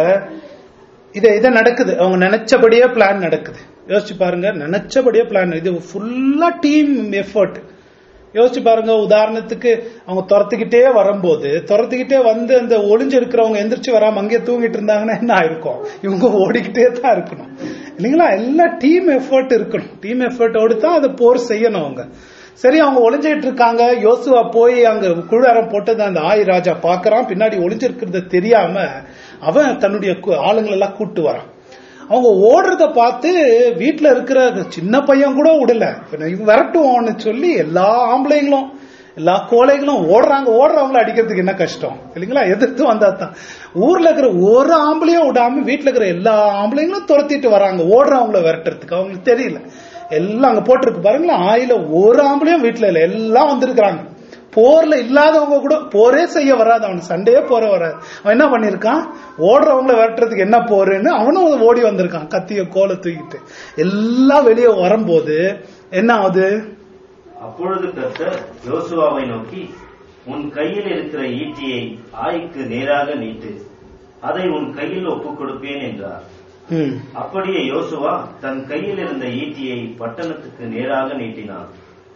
இத இத நடக்குது அவங்க நினைச்சபடியே பிளான் நடக்குது யோசிச்சு பாருங்க நினைச்சபடியே பிளான் இது ஃபுல்லா டீம் எஃபர்ட் யோசிச்சு பாருங்க உதாரணத்துக்கு அவங்க துரத்துக்கிட்டே வரும்போது துரத்துக்கிட்டே வந்து அந்த ஒளிஞ்சு இருக்கிறவங்க எந்திரிச்சு வராம அங்கேயே தூங்கிட்டு இருந்தாங்கன்னா என்ன ஆயிருக்கும் இவங்க ஓடிக்கிட்டே தான் இருக்கணும் இல்லைங்களா எல்லாம் டீம் எஃபர்ட் இருக்கணும் டீம் எஃபர்ட்டோடு தான் அதை போர் செய்யணும் அவங்க சரி அவங்க ஒளிஞ்சிட்டு இருக்காங்க யோசுவா போய் அங்க குழுவாரம் போட்டது அந்த ஆயி ராஜா பாக்குறான் பின்னாடி ஒளிஞ்சிருக்கிறத தெரியாம அவன் தன்னுடைய கு- ஆளுங்களை எல்லாம் கூட்டு வரான் அவங்க ஓடுறத பார்த்து வீட்டுல இருக்கிற சின்ன பையன் கூட விடல பின்ன இவன் விரட்டுவோம்னு சொல்லி எல்லா ஆம்பளைங்களும் எல்லா கோழைகளும் ஓடுறாங்க ஓடுறவங்கள அடிக்கிறதுக்கு என்ன கஷ்டம் இல்லைங்களா எதிர்த்து வந்தா தான் ஊர்ல இருக்கிற ஒரு ஆம்பளையும் விடாம வீட்டுல இருக்கிற எல்லா ஆம்பளைங்களும் துரத்திட்டு வராங்க ஓடுறவங்கள விரட்டுறதுக்கு அவங்களுக்கு தெரியல எல்லாம் அங்க போட்டிருக்கு பாருங்களேன் ஆயில ஒரு ஆம்பளையும் வீட்டுல இல்ல எல்லாம் வந்திருக்கிறாங்க போர்ல இல்லாதவங்க கூட போரே செய்ய வராது அவனுக்கு சண்டையே போற வராது அவன் என்ன பண்ணிருக்கான் ஓடுறவங்கள விரட்டுறதுக்கு என்ன போறேன்னு அவனும் ஓடி வந்திருக்கான் கத்திய கோலை தூக்கிட்டு எல்லாம் வெளியே வரும்போது என்ன ஆகுது அப்பொழுது கர்த்தர் யோசுவாவை நோக்கி உன் கையில் இருக்கிற ஈட்டியை ஆய்க்கு நேராக நீட்டு அதை உன் கையில் ஒப்புக் கொடுப்பேன் என்றார் ம், அப்படியே யோசுவா தன் கையில் இருந்த ஈட்டியை பட்டணத்துக்கு நேராக நீட்டினான்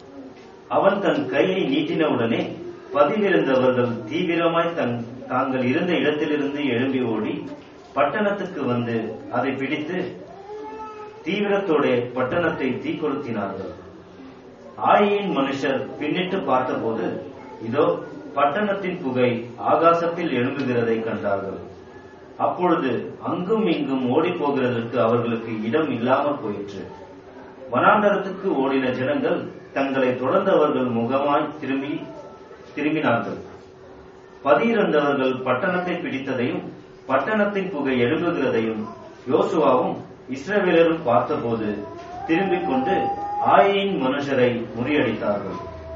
அவன் தன் கையை நீட்டினவுடனே பதிவிருந்தவர்கள் தீவிரமாய் தன் தாங்கள் இருந்த இடத்திலிருந்து எழும்பி ஓடி பட்டணத்துக்கு வந்து அதை பிடித்து தீவிரத்தோட பட்டணத்தை தீக்கொளுத்தினார்கள் ஆயின் மனுஷர் பின்னிட்டு பார்த்தபோது இதோ பட்டணத்தின் புகை ஆகாசத்தில் எழும்புகிறதை கண்டார்கள் அப்பொழுது அங்கும் இங்கும் ஓடிப் போகிறதற்கு அவர்களுக்கு இடம் இல்லாமல் போயிற்று வனாந்தரத்துக்கு ஓடின ஜனங்கள் தங்களை தொடர்ந்தவர்கள் முகமாய் திரும்பி திரும்பினார்கள் பதியிறந்தவர்கள் பட்டணத்தை பிடித்ததையும் பட்டணத்தின் புகை எழும்புகிறதையும் யோசுவாவும் இஸ்ரவேலரும் பார்த்தபோது திரும்பிக் கொண்டு ஆயின் மனுஷரை முறியடித்தார்கள்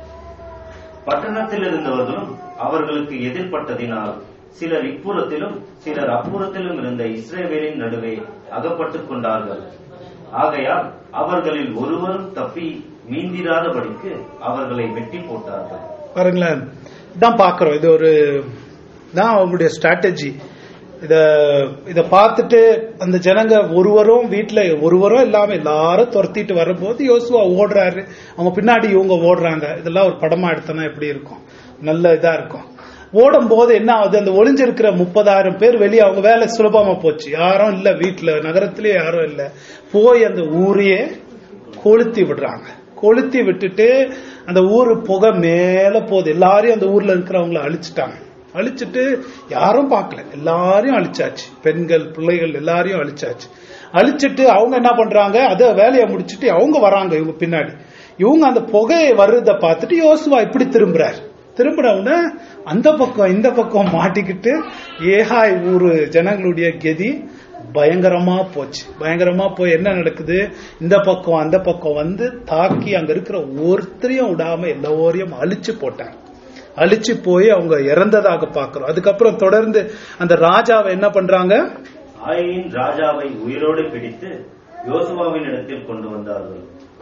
பட்டணத்தில் இருந்தவர்களும் அவர்களுக்கு எதிர்ப்பட்டதினால் சிலர் இப்புறத்திலும் சிலர் அப்புறத்திலும் இருந்த இஸ்ரவேலின் நடுவே அகப்பட்டுக் கொண்டார்கள் ஆகையால் அவர்களில் ஒருவரும் தப்பி மீந்திராதபடிக்கு அவர்களை வெட்டி போட்டார்கள் பாருங்களேன் இதான் பாக்குறோம் இது ஒரு தான் அவங்களுடைய ஸ்ட்ராட்டஜி இத இத பார்த்துட்டு அந்த ஜனங்க ஒருவரும் வீட்டுல ஒருவரும் இல்லாம எல்லாரும் துரத்திட்டு வரும்போது யோசுவா ஓடுறாரு அவங்க பின்னாடி இவங்க ஓடுறாங்க இதெல்லாம் ஒரு படமா எடுத்தோம்னா எப்படி இருக்கும் நல்ல இதா இருக்கும் ஓடும் போது என்ன ஆகுது அந்த ஒளிஞ்சிருக்கிற முப்பதாயிரம் பேர் வெளியே அவங்க வேலை சுலபமா போச்சு யாரும் இல்ல வீட்டுல நகரத்திலேயே யாரும் இல்ல போய் அந்த ஊரையே கொளுத்தி விடுறாங்க கொளுத்தி விட்டுட்டு அந்த ஊரு புகை மேல போகுது எல்லாரையும் அந்த ஊர்ல இருக்கிறவங்கள அழிச்சிட்டாங்க அழிச்சிட்டு யாரும் பார்க்கல எல்லாரையும் அழிச்சாச்சு பெண்கள் பிள்ளைகள் எல்லாரையும் அழிச்சாச்சு அழிச்சிட்டு அவங்க என்ன பண்றாங்க அத வேலையை முடிச்சிட்டு அவங்க வராங்க இவங்க பின்னாடி இவங்க அந்த புகையை வர்றத பார்த்துட்டு யோசுவா இப்படி திரும்புறாரு திரும்பினவுடனே அந்த பக்கம் இந்த பக்கம் மாட்டிக்கிட்டு ஏகாய் ஊரு ஜனங்களுடைய கெதி பயங்கரமா போச்சு பயங்கரமா போய் என்ன நடக்குது இந்த பக்கம் அந்த பக்கம் வந்து தாக்கி அங்க இருக்கிற ஒருத்தரையும் விடாம எல்லோரையும் அழிச்சு போட்டாங்க அழிச்சு போய் அவங்க இறந்ததாக பாக்குறோம் அதுக்கப்புறம் தொடர்ந்து அந்த ராஜாவை என்ன பண்றாங்க ஆயின் ராஜாவை உயிரோடு பிடித்து யோசுவாவின் இடத்தில் கொண்டு வந்தார்கள்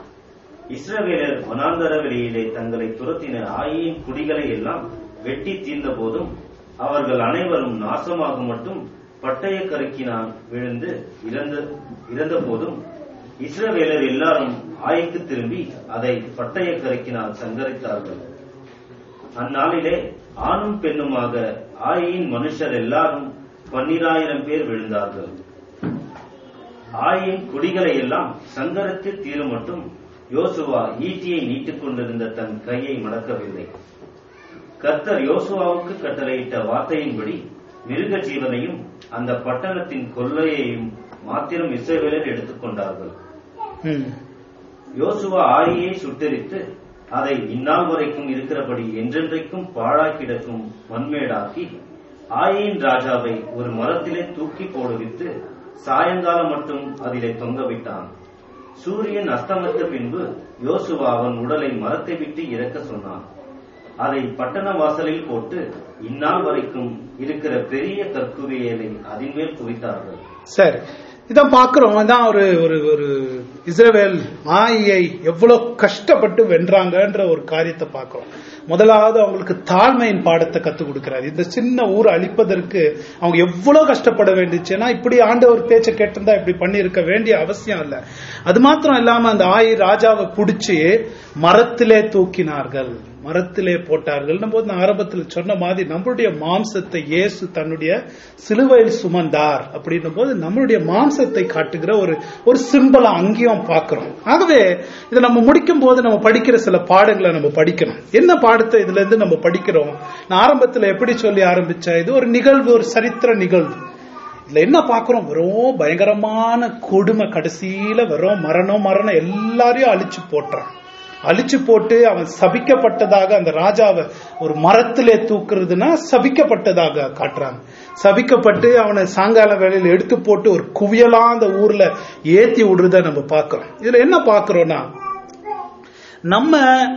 இஸ்ரவேலர் வனாந்தர வெளியிலே தங்களை துரத்தின ஆயின் குடிகளை எல்லாம் வெட்டி தீர்ந்த போதும் அவர்கள் அனைவரும் நாசமாக மட்டும் பட்டய கருக்கினால் விழுந்து இறந்த இறந்த போதும் இஸ்ரவேலர் எல்லாரும் ஆய்க்கு திரும்பி அதை பட்டய கருக்கினால் சங்கரித்தார்கள் அந்நாளிலே ஆணும் பெண்ணுமாக ஆயின் மனுஷர் எல்லாரும் பன்னிராயிரம் பேர் விழுந்தார்கள் ஆயின் குடிகளை எல்லாம் சங்கரத்து தீரும் மட்டும் யோசுவா ஈட்டியை நீட்டிக் கொண்டிருந்த தன் கையை மடக்கவில்லை கர்த்தர் யோசுவாவுக்கு கட்டளையிட்ட வார்த்தையின்படி மிருக ஜீவனையும் அந்த பட்டணத்தின் கொள்ளையையும் மாத்திரம் இஸ்ரவேலர் எடுத்துக்கொண்டார்கள் ம். யோசுவா ஆயியை சுட்டெரித்து அதை இந்நாள் வரைக்கும் இருக்கிறபடி என்றென்றைக்கும் பாழாய் கிடக்கும் மண்மேடாக்கி ஆயின் ராஜாவை ஒரு மரத்திலே தூக்கி போடுவித்து சாயங்காலம் மட்டும் அதிலே தொங்கவிட்டான் சூரியன் அஸ்தமித்த பின்பு யோசுவா அவன் உடலை மரத்தை விட்டு இறக்க சொன்னான் அதை பட்டண வாசலில் போட்டு இந்நாள் வரைக்கும் இருக்கிற பெரிய கற்குவியலை அதின் மேல் குவித்தார்கள் சரி இதான் பாக்குறோம் இதான் ஒரு ஒரு ஒரு இஸ்ரவேல் ஆயியை எவ்வளவு கஷ்டப்பட்டு வென்றாங்கன்ற ஒரு காரியத்தை பார்க்கிறோம் முதலாவது அவங்களுக்கு தாழ்மையின் பாடத்தை கத்துக் கொடுக்கிறார் இந்த சின்ன ஊரை அழிப்பதற்கு அவங்க எவ்வளவு கஷ்டப்பட வேண்டிச்சுன்னா இப்படி ஆண்டவர் பேச்சை கேட்டிருந்தா இப்படி பண்ணியிருக்க வேண்டிய அவசியம் இல்ல அது மாத்திரம் இல்லாம அந்த ஆயி ராஜாவை பிடிச்சி மரத்திலே தூக்கினார்கள் மரத்திலே போட்டார்கள் போது நான் ஆரம்பத்தில் சொன்ன மாதிரி நம்மளுடைய மாம்சத்தை இயேசு தன்னுடைய சிலுவையில் சுமந்தார் அப்படின்னும் போது நம்மளுடைய மாம்சத்தை காட்டுகிற ஒரு ஒரு சிம்பலா அங்கேயும் பார்க்கிறோம் ஆகவே இதை நம்ம முடிக்கும் போது நம்ம படிக்கிற சில பாடங்களை நம்ம படிக்கணும் என்ன பாடத்தை இதுல இருந்து நம்ம படிக்கிறோம் நான் ஆரம்பத்தில் எப்படி சொல்லி ஆரம்பிச்சேன் இது ஒரு நிகழ்வு ஒரு சரித்திர நிகழ்வு இதுல என்ன பாக்குறோம் வெறும் பயங்கரமான கொடுமை கடைசியில வெறும் மரணம் மரணம் எல்லாரையும் அழிச்சு போட்டுறான் அழிச்சு போட்டு அவன் சபிக்கப்பட்டதாக அந்த ராஜாவை ஒரு மரத்திலே தூக்குறதுன்னா சபிக்கப்பட்டதாக காட்டுறாங்க சபிக்கப்பட்டு அவனை சாயங்கால வேளையில எடுத்து போட்டு ஒரு குவியலா அந்த ஊர்ல ஏத்தி விடுறத நம்ம பார்க்கிறோம் இதுல என்ன பார்க்கிறோம்னா நம்ம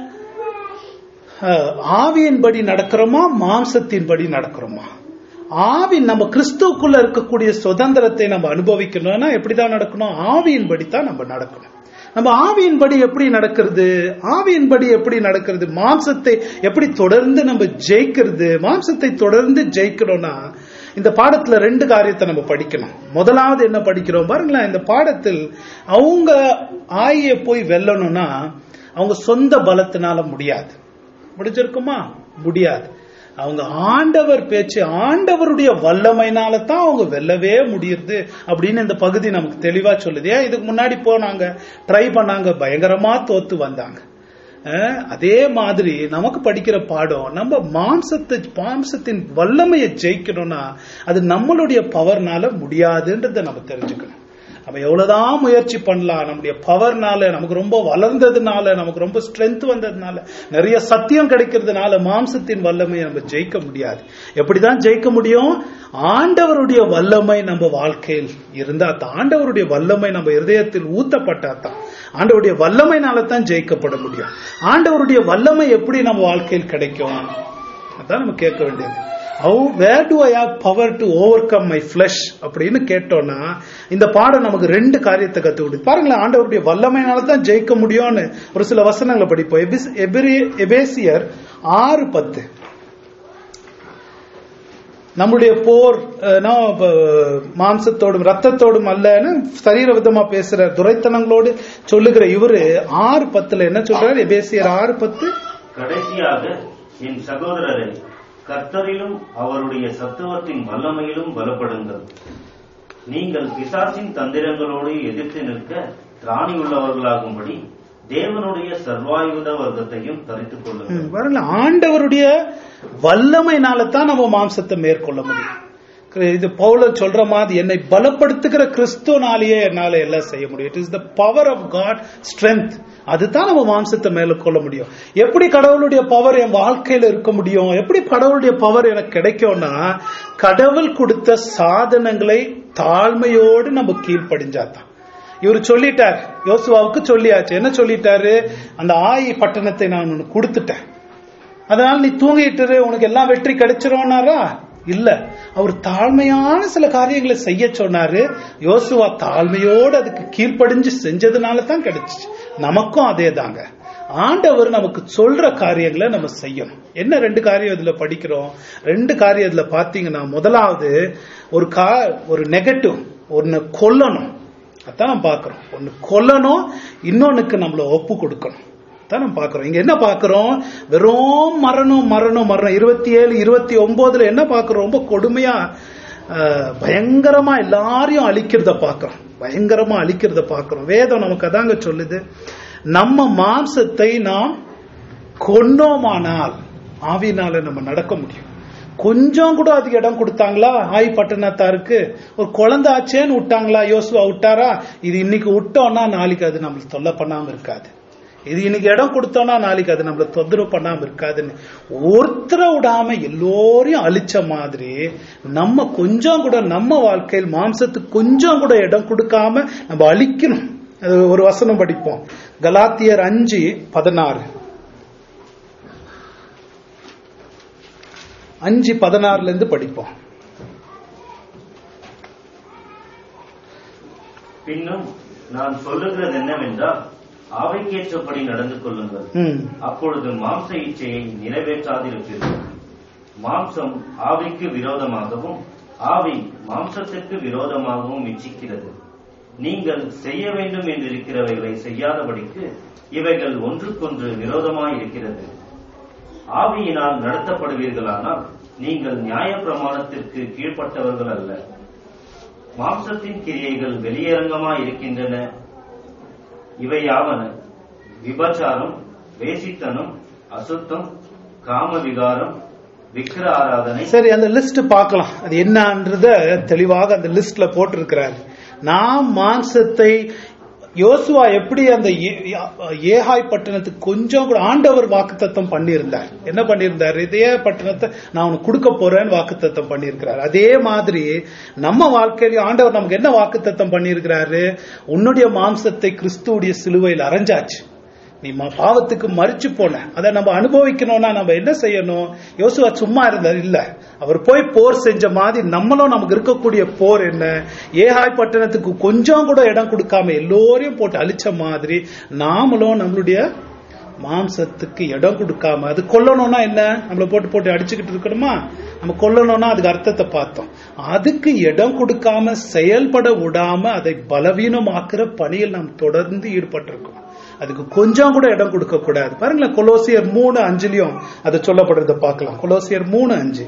அஹ், ஆவியின்படி நடக்கிறோமா மாம்சத்தின்படி நடக்கிறோமா ஆவி நம்ம கிறிஸ்துவுக்குள்ள இருக்கக்கூடிய சுதந்திரத்தை நம்ம அனுபவிக்கணும்னா எப்படிதான் நடக்கணும் ஆவியின்படி தான் நம்ம நடக்கணும் நம்ம ஆவியின்படி எப்படி நடக்கிறது ஆவியின்படி எப்படி நடக்கிறது மாம்சத்தை எப்படி தொடர்ந்து நம்ம ஜெயிக்கிறது மாம்சத்தை தொடர்ந்து ஜெயிக்கணும்னா இந்த பாடத்துல ரெண்டு காரியத்தை நம்ம படிக்கணும் முதலாவது என்ன படிக்கிறோம் பாருங்களேன் இந்த பாடத்தில் அவங்க ஆயை போய் வெல்லணும்னா அவங்க சொந்த பலத்தினால முடியாது முடிஞ்சிருக்குமா முடியாது அவங்க ஆண்டவர் பேச்சு ஆண்டவருடைய வல்லமைனால தான் அவங்க வெல்லவே முடியுது அப்படின்னு இந்த பகுதி நமக்கு தெளிவா சொல்லுது ஏன் இதுக்கு முன்னாடி போனாங்க ட்ரை பண்ணாங்க பயங்கரமா தோத்து வந்தாங்க அஹ், அதே மாதிரி நமக்கு படிக்கிற பாடம் நம்ம மாம்சத்தை மாம்சத்தின் வல்லமையை ஜெயிக்கணும்னா அது நம்மளுடைய பவர்னால முடியாதுன்றதை நம்ம தெரிஞ்சுக்கணும் நம்ம எவ்வளவுதான் முயற்சி பண்ணலாம் நம்முடைய பவர்னால நமக்கு ரொம்ப வளர்ந்ததுனால நமக்கு ரொம்ப ஸ்ட்ரென்த் வந்ததுனால நிறைய சத்தியம் கிடைக்கிறதுனால மாம்சத்தின் வல்லமையை நம்ம ஜெயிக்க முடியாது எப்படிதான் ஜெயிக்க முடியும் ஆண்டவருடைய வல்லமை நம்ம வாழ்க்கையில் இருந்தா தான் ஆண்டவருடைய வல்லமை நம்ம இருதயத்தில் ஊத்தப்பட்டா தான் ஆண்டவருடைய வல்லமைனால தான் ஜெயிக்கப்பட முடியும் ஆண்டவருடைய வல்லமை எப்படி நம்ம வாழ்க்கையில் கிடைக்கும் அதான் நம்ம கேட்க வேண்டியது how where do I have power to overcome my flesh அப்படின்னு கேட்டோம்னா இந்த பாடம் நமக்கு ரெண்டு காரியத்தை கத்து கொடுத்து பாருங்களேன் ஆண்டவருடைய வல்லமையினால தான் ஜெயிக்க முடியும்னு ஒரு சில வசனங்களை படிப்போம் எபிஸ்- எபிரி- எபேசியர் ஆறு பத்து நம்முடைய போர் அஹ், நான் இப்ப, மாம்சத்தோடும் ரத்தத்தோடும் அல்லன்னு சரீர விதமா பேசுற துரைத்தனங்களோடு சொல்லுகிற இவரு ஆறு பத்துல என்ன சொல்றாரு எபேசியர் ஆறு பத்து கடைசியாக என் சகோதரரை கர்த்தரிலும் அவருடைய சத்துவத்தின் வல்லமையிலும் பலப்படுங்கள் நீங்கள் பிசாசின் தந்திரங்களோடு எதிர்த்து நிற்க திராணி உள்ளவர்களாகும்படி தேவனுடைய சர்வாயுத வர்க்கத்தையும் தரித்துக் கொள்ளுங்கள் ம், பாருங்கள ஆண்டவருடைய வல்லமைனால தான் நம்ம மாம்சத்தை மேற்கொள்ள முடியும் கிரி- இது பவுல சொல்ற மாதிரி என்னை பலப்படுத்துகிற கிறிஸ்துவனாலேயே என்னால எல்லாம் செய்ய முடியும் it is the power of God strength அதுதான் நம்ம மாம்சத்தை மேற்கொள்ள முடியும் எப்படி கடவுளுடைய பவர் என் வாழ்க்கையில இருக்க முடியும் எப்படி கடவுளுடைய பவர் எனக்கு கிடைக்கும்னா கடவுள் கொடுத்த சாதனங்களை தாழ்மையோடு நம்ம கீழ்ப்படிஞ்சாதான் இவர் சொல்லிட்டார் யோசுவாவுக்கு சொல்லியாச்சு என்ன சொல்லிட்டாரு அந்த ஆயி பட்டணத்தை நான் உனக்கு கொடுத்துட்டேன் அதனால நீ தூங்கிட்டு இரு, உனக்கு எல்லாம் வெற்றி கிடைச்சிரும்னாரா இல்ல அவர் தாழ்மையான சில காரியங்களை செய்ய சொன்னாரு யோசுவா தாழ்மையோடு அதுக்கு கீழ்ப்படிஞ்சு செஞ்சதுனால தான் கிடைச்சிச்சு நமக்கும் அதே தாங்க ஆண்டவர் நமக்கு சொல்ற காரியங்களை நம்ம செய்யணும் என்ன ரெண்டு காரியம் இதுல படிக்கிறோம் ரெண்டு காரியம் இதுல பாத்தீங்கன்னா முதலாவது ஒரு கா ஒரு நெகட்டிவ் ஒன்னு கொல்லணும் அதான் நம்ம பார்க்கிறோம் ஒன்னு கொல்லணும் இன்னொன்னுக்கு நம்மள ஒப்பு கொடுக்கணும் தான் நம்ம பார்க்கிறோம் இங்க என்ன பார்க்கிறோம் வெறும் மரணம் மரணம் மரணம் இருபத்தி ஏழு இருபத்தி ஒன்பதுல என்ன பார்க்கிறோம் ரொம்ப கொடுமையா அஹ், பயங்கரமா எல்லாரையும் அழிக்கிறத பார்க்கிறோம் பயங்கரமா அழிக்கிறத பார்க்கிறோம் வேதம் நமக்கு அதாங்க சொல்லுது நம்ம மாம்சத்தை நாம் கொன்னோமானால் ஆவினால நம்ம நடக்க முடியும் கொஞ்சம் கூட அதுக்கு இடம் கொடுத்தாங்களா ஆய் பட்டணத்தாருக்கு ஒரு குழந்தை ஆச்சேன்னு விட்டாங்களா யோசுவா விட்டாரா இது இன்னைக்கு விட்டோம்னா நாளைக்கு அது நம்மளுக்கு தொல்லை பண்ணாம இருக்காது இது இன்னைக்கு இடம் கொடுத்தோம்னா நாளைக்கு அது நம்மள தொந்தரவு பண்ணாம இருக்காதுன்னு ஒருத்தரை விடாம எல்லோரையும் அழிச்ச மாதிரி நம்ம கொஞ்சம் கூட நம்ம வாழ்க்கையில் மாம்சத்துக்கு கொஞ்சம் கூட இடம் கொடுக்காம நம்ம அழிக்கணும் அது ஒரு வசனம் படிப்போம் கலாத்தியர் அஞ்சு பதினாறு அஞ்சு பதினாறுல இருந்து படிப்போம் பின்னும் நான் சொல்லுகிறது என்னவென்றால் ஆவைக்கேற்றபடி நடந்து கொள்ளுங்கள் ம் அப்பொழுது மாம்ச இச்சையை நிறைவேற்றாதிருப்பீர்கள் மாம்சம் ஆவிக்கு விரோதமாகவும் ஆவி மாம்சத்திற்கு விரோதமாகவும் இச்சிக்கிறது நீங்கள் செய்ய வேண்டும் என்றிருக்கிறவைகளை செய்யாதபடிக்கு இவைகள் ஒன்றுக்கொன்று விரோதமாய் இருக்கிறது ஆவியினால் நடத்தப்படுவீர்களானால் நீங்கள் நியாய பிரமாணத்திற்கு கீழ்ப்பட்டவர்கள் அல்ல மாம்சத்தின் கிரியைகள் வெளியரங்கமாய் இருக்கின்றன இவையாவன விபச்சாரம் வேசித்தனம் அசுத்தம் காமவிகாரம் விக்கிர ஆராதனை சரி அந்த லிஸ்ட் பார்க்கலாம் அது என்னன்றத தெளிவாக அந்த லிஸ்ட்ல போட்டிருக்கிறார் நாம் மாம்சத்தை யோசுவா எப்படி அந்த ஏ- ஏகாய் பட்டணத்துக்கு கொஞ்சம் கூட ஆண்டவர் வாக்குத்தத்தம் பண்ணியிருந்தார் என்ன பண்ணியிருந்தார் இதே பட்டணத்தை நான் உனக்கு கொடுக்க போறேன்னு வாக்குத்தத்தம் பண்ணியிருக்கிறார் அதே மாதிரி நம்ம வாழ்க்கையில ஆண்டவர் நமக்கு என்ன வாக்குத்தத்தம் பண்ணியிருக்கிறாரு உன்னுடைய மாம்சத்தை கிறிஸ்துவுடைய சிலுவையில் அரைஞ்சாச்சு நீ ம- பாவத்துக்கு மறிச்சு போன அதை நம்ம அனுபவிக்கணும்னா நம்ம என்ன செய்யணும் யோசுவா சும்மா இருந்தார் இல்ல அவர் போய் போர் செஞ்ச மாதிரி நம்மளும் நமக்கு இருக்கக்கூடிய போர் என்ன ஏகாய் பட்டணத்துக்கு கொஞ்சம் கூட இடம் கொடுக்காம எல்லோரையும் போட்டு அழிச்ச மாதிரி நாமளும் நம்மளுடைய மாம்சத்துக்கு இடம் கொடுக்காம அது கொல்லணும்னா என்ன நம்மள போட்டு போட்டு அடிச்சுக்கிட்டு இருக்கணுமா நம்ம கொல்லணும்னா அதுக்கு அர்த்தத்தை பார்த்தோம் அதுக்கு இடம் கொடுக்காம செயல்பட விடாம அதை பலவீனமாக்குற பணியில் நாம் தொடர்ந்து ஈடுபட்டிருக்கோம் அதுக்கு கொஞ்சம் கூட இடம் கொடுக்க கூடாது பாருங்களேன் கொலோசியர் மூணு அஞ்சுலயும் அது சொல்லப்படுறத பார்க்கலாம் கொலோசியர் மூணு அஞ்சு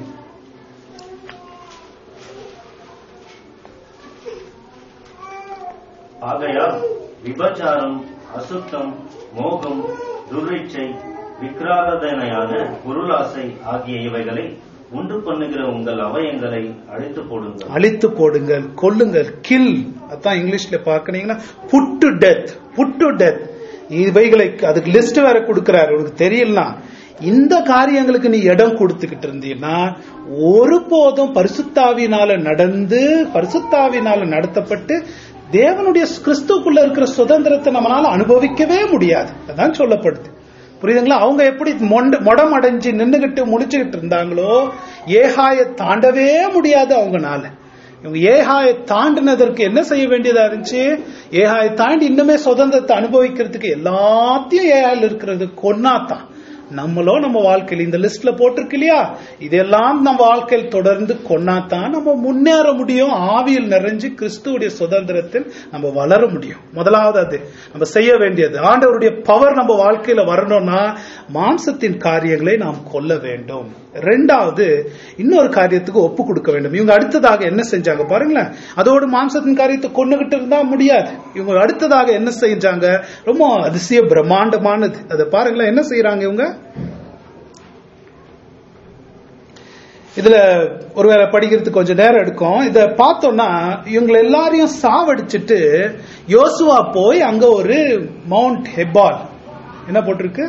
ஆகையால் விபச்சாரம் அசுத்தம் மோகம் துர்ரிச்சை விக்கிராராதனையான பொருளாசை ஆகிய இவைகளை உண்டு பண்ணுகிற உங்கள் அவயங்களை அழித்து போடுங்கள் அழித்து போடுங்கள் கொல்லுங்கள் கில் அதான் இங்கிலீஷ்ல பார்க்கனீங்கன்னா put to death put to death இவைகளை அதுக்கு லிஸ்ட் வேற கொடுக்கிறாரு உனக்கு தெரியலனா இந்த காரியங்களுக்கு நீ இடம் கொடுத்துக்கிட்டு இருந்தீன்னா ஒருபோதும் பரிசுத்தாவினால நடந்து பரிசுத்தாவினால நடத்தப்பட்டு தேவனுடைய கிறிஸ்துக்குள்ள இருக்கிற சுதந்திரத்தை நம்மளால அனுபவிக்கவே முடியாது அதான் சொல்லப்படுது புரியுதுங்களா அவங்க எப்படி மொண்ட- மொடம் அடைஞ்சு நின்னுகிட்டு முடிச்சுக்கிட்டு இருந்தாங்களோ ஏகாய தாண்டவே முடியாது அவங்கனால இவங்க ஏகாய தாண்டினதற்கு என்ன செய்ய வேண்டியதா இருந்துச்சு ஏகாய தாண்டி இன்னுமே சுதந்திரத்தை அனுபவிக்கிறதுக்கு எல்லாத்தையும் ஏகாயில் இருக்கிறது கொன்னாதான் நம்மளோ நம்ம வாழ்க்கையில் இந்த லிஸ்ட்ல போட்டிருக்கு இல்லையா இதெல்லாம் நம்ம வாழ்க்கையில் தொடர்ந்து கொன்னாதான் நம்ம முன்னேற முடியும் ஆவியில் நிறைஞ்சு கிறிஸ்துவுடைய சுதந்திரத்தில் நம்ம வளர முடியும் முதலாவது அது நம்ம செய்ய வேண்டியது ஆண்டவருடைய பவர் நம்ம வாழ்க்கையில வரணும்னா மாம்சத்தின் காரியங்களை நாம் கொல்ல வேண்டும் ரெண்டாவது இன்னொரு காரியத்துக்கு ஒப்பு கொடுக்க வேண்டும் இவங்க அடுத்ததாக என்ன செஞ்சாங்க பாருங்களேன் அதோடு மாம்சத்தின் காரியத்தை கொண்டுகிட்டு இருந்தா முடியாது இவங்க அடுத்ததாக என்ன செஞ்சாங்க ரொம்ப அதிசய பிரம்மாண்டமானது அதை பாருங்களேன் என்ன செய்யறாங்க இவங்க இதுல ஒருவேளை படிக்கிறதுக்கு கொஞ்சம் நேரம் எடுக்கும் இத பார்த்தோம்னா இவங்க எல்லாரையும் சாவடிச்சிட்டு யோசுவா போய் அங்க ஒரு மவுண்ட் ஹெபால் என்ன போட்டிருக்கு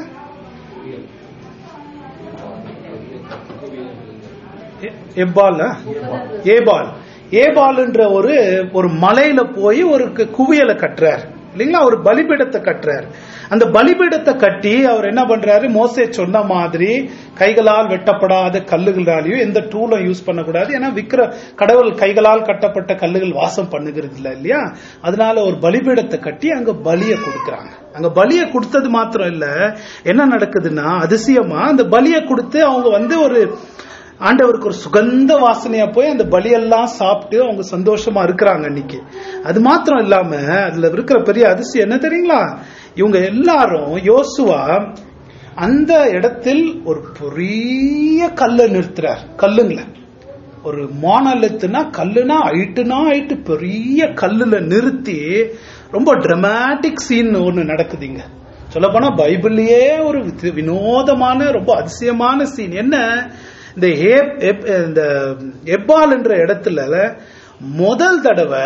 எ- எப்பால் ஏபால் ஏபால்ன்ற ஒரு ஒரு மலையில போய் ஒரு கு- குவியலை கட்டுறார் இல்லைங்களா ஒரு பலிபீடத்தை கட்டுறாரு அந்த பலிபீடத்தை கட்டி அவர் என்ன பண்றாரு மோசே சொன்ன மாதிரி கைகளால் வெட்டப்படாத கல்லுகளாலையும் எந்த டூலும் யூஸ் பண்ணக்கூடாது ஏன்னா விக்கிர கடவுள் கைகளால் கட்டப்பட்ட கல்லுகள் வாசம் பண்ணுகிறது இல்ல இல்லையா அதனால ஒரு பலிபீடத்தை கட்டி அங்க பலியை கொடுக்கறாங்க அங்க பலியை கொடுத்தது மாத்திரம் இல்ல என்ன நடக்குதுன்னா அதிசயமா அந்த பலியை கொடுத்து அவங்க வந்து ஒரு ஆண்டவருக்கு ஒரு சுகந்த வாசனையா போய் அந்த பலியெல்லாம் சாப்பிட்டு அவங்க சந்தோஷமா இருக்கிறாங்க இன்னைக்கு அது மாத்திரம் இல்லாம அதுல இருக்கிற பெரிய அதிசயம் என்ன தெரியுங்களா இவங்க எல்லாரும் யோசுவா அந்த இடத்தில் ஒரு பெரிய கல்லை நிறுத்துறார் கல்லுங்கள ஒரு மோனலத்துனா கல்லுனா ஐட்டுனா ஐட்டு பெரிய கல்லுல நிறுத்தி ரொம்ப டிராமாட்டிக் சீன் ஒண்ணு நடக்குதுங்க சொல்ல போனா பைபிள்லயே ஒரு வித்- வினோதமான ரொம்ப அதிசயமான சீன் என்ன இந்த ஏப்- எப்- இந்த எப்பால் என்ற இடத்துல முதல் தடவை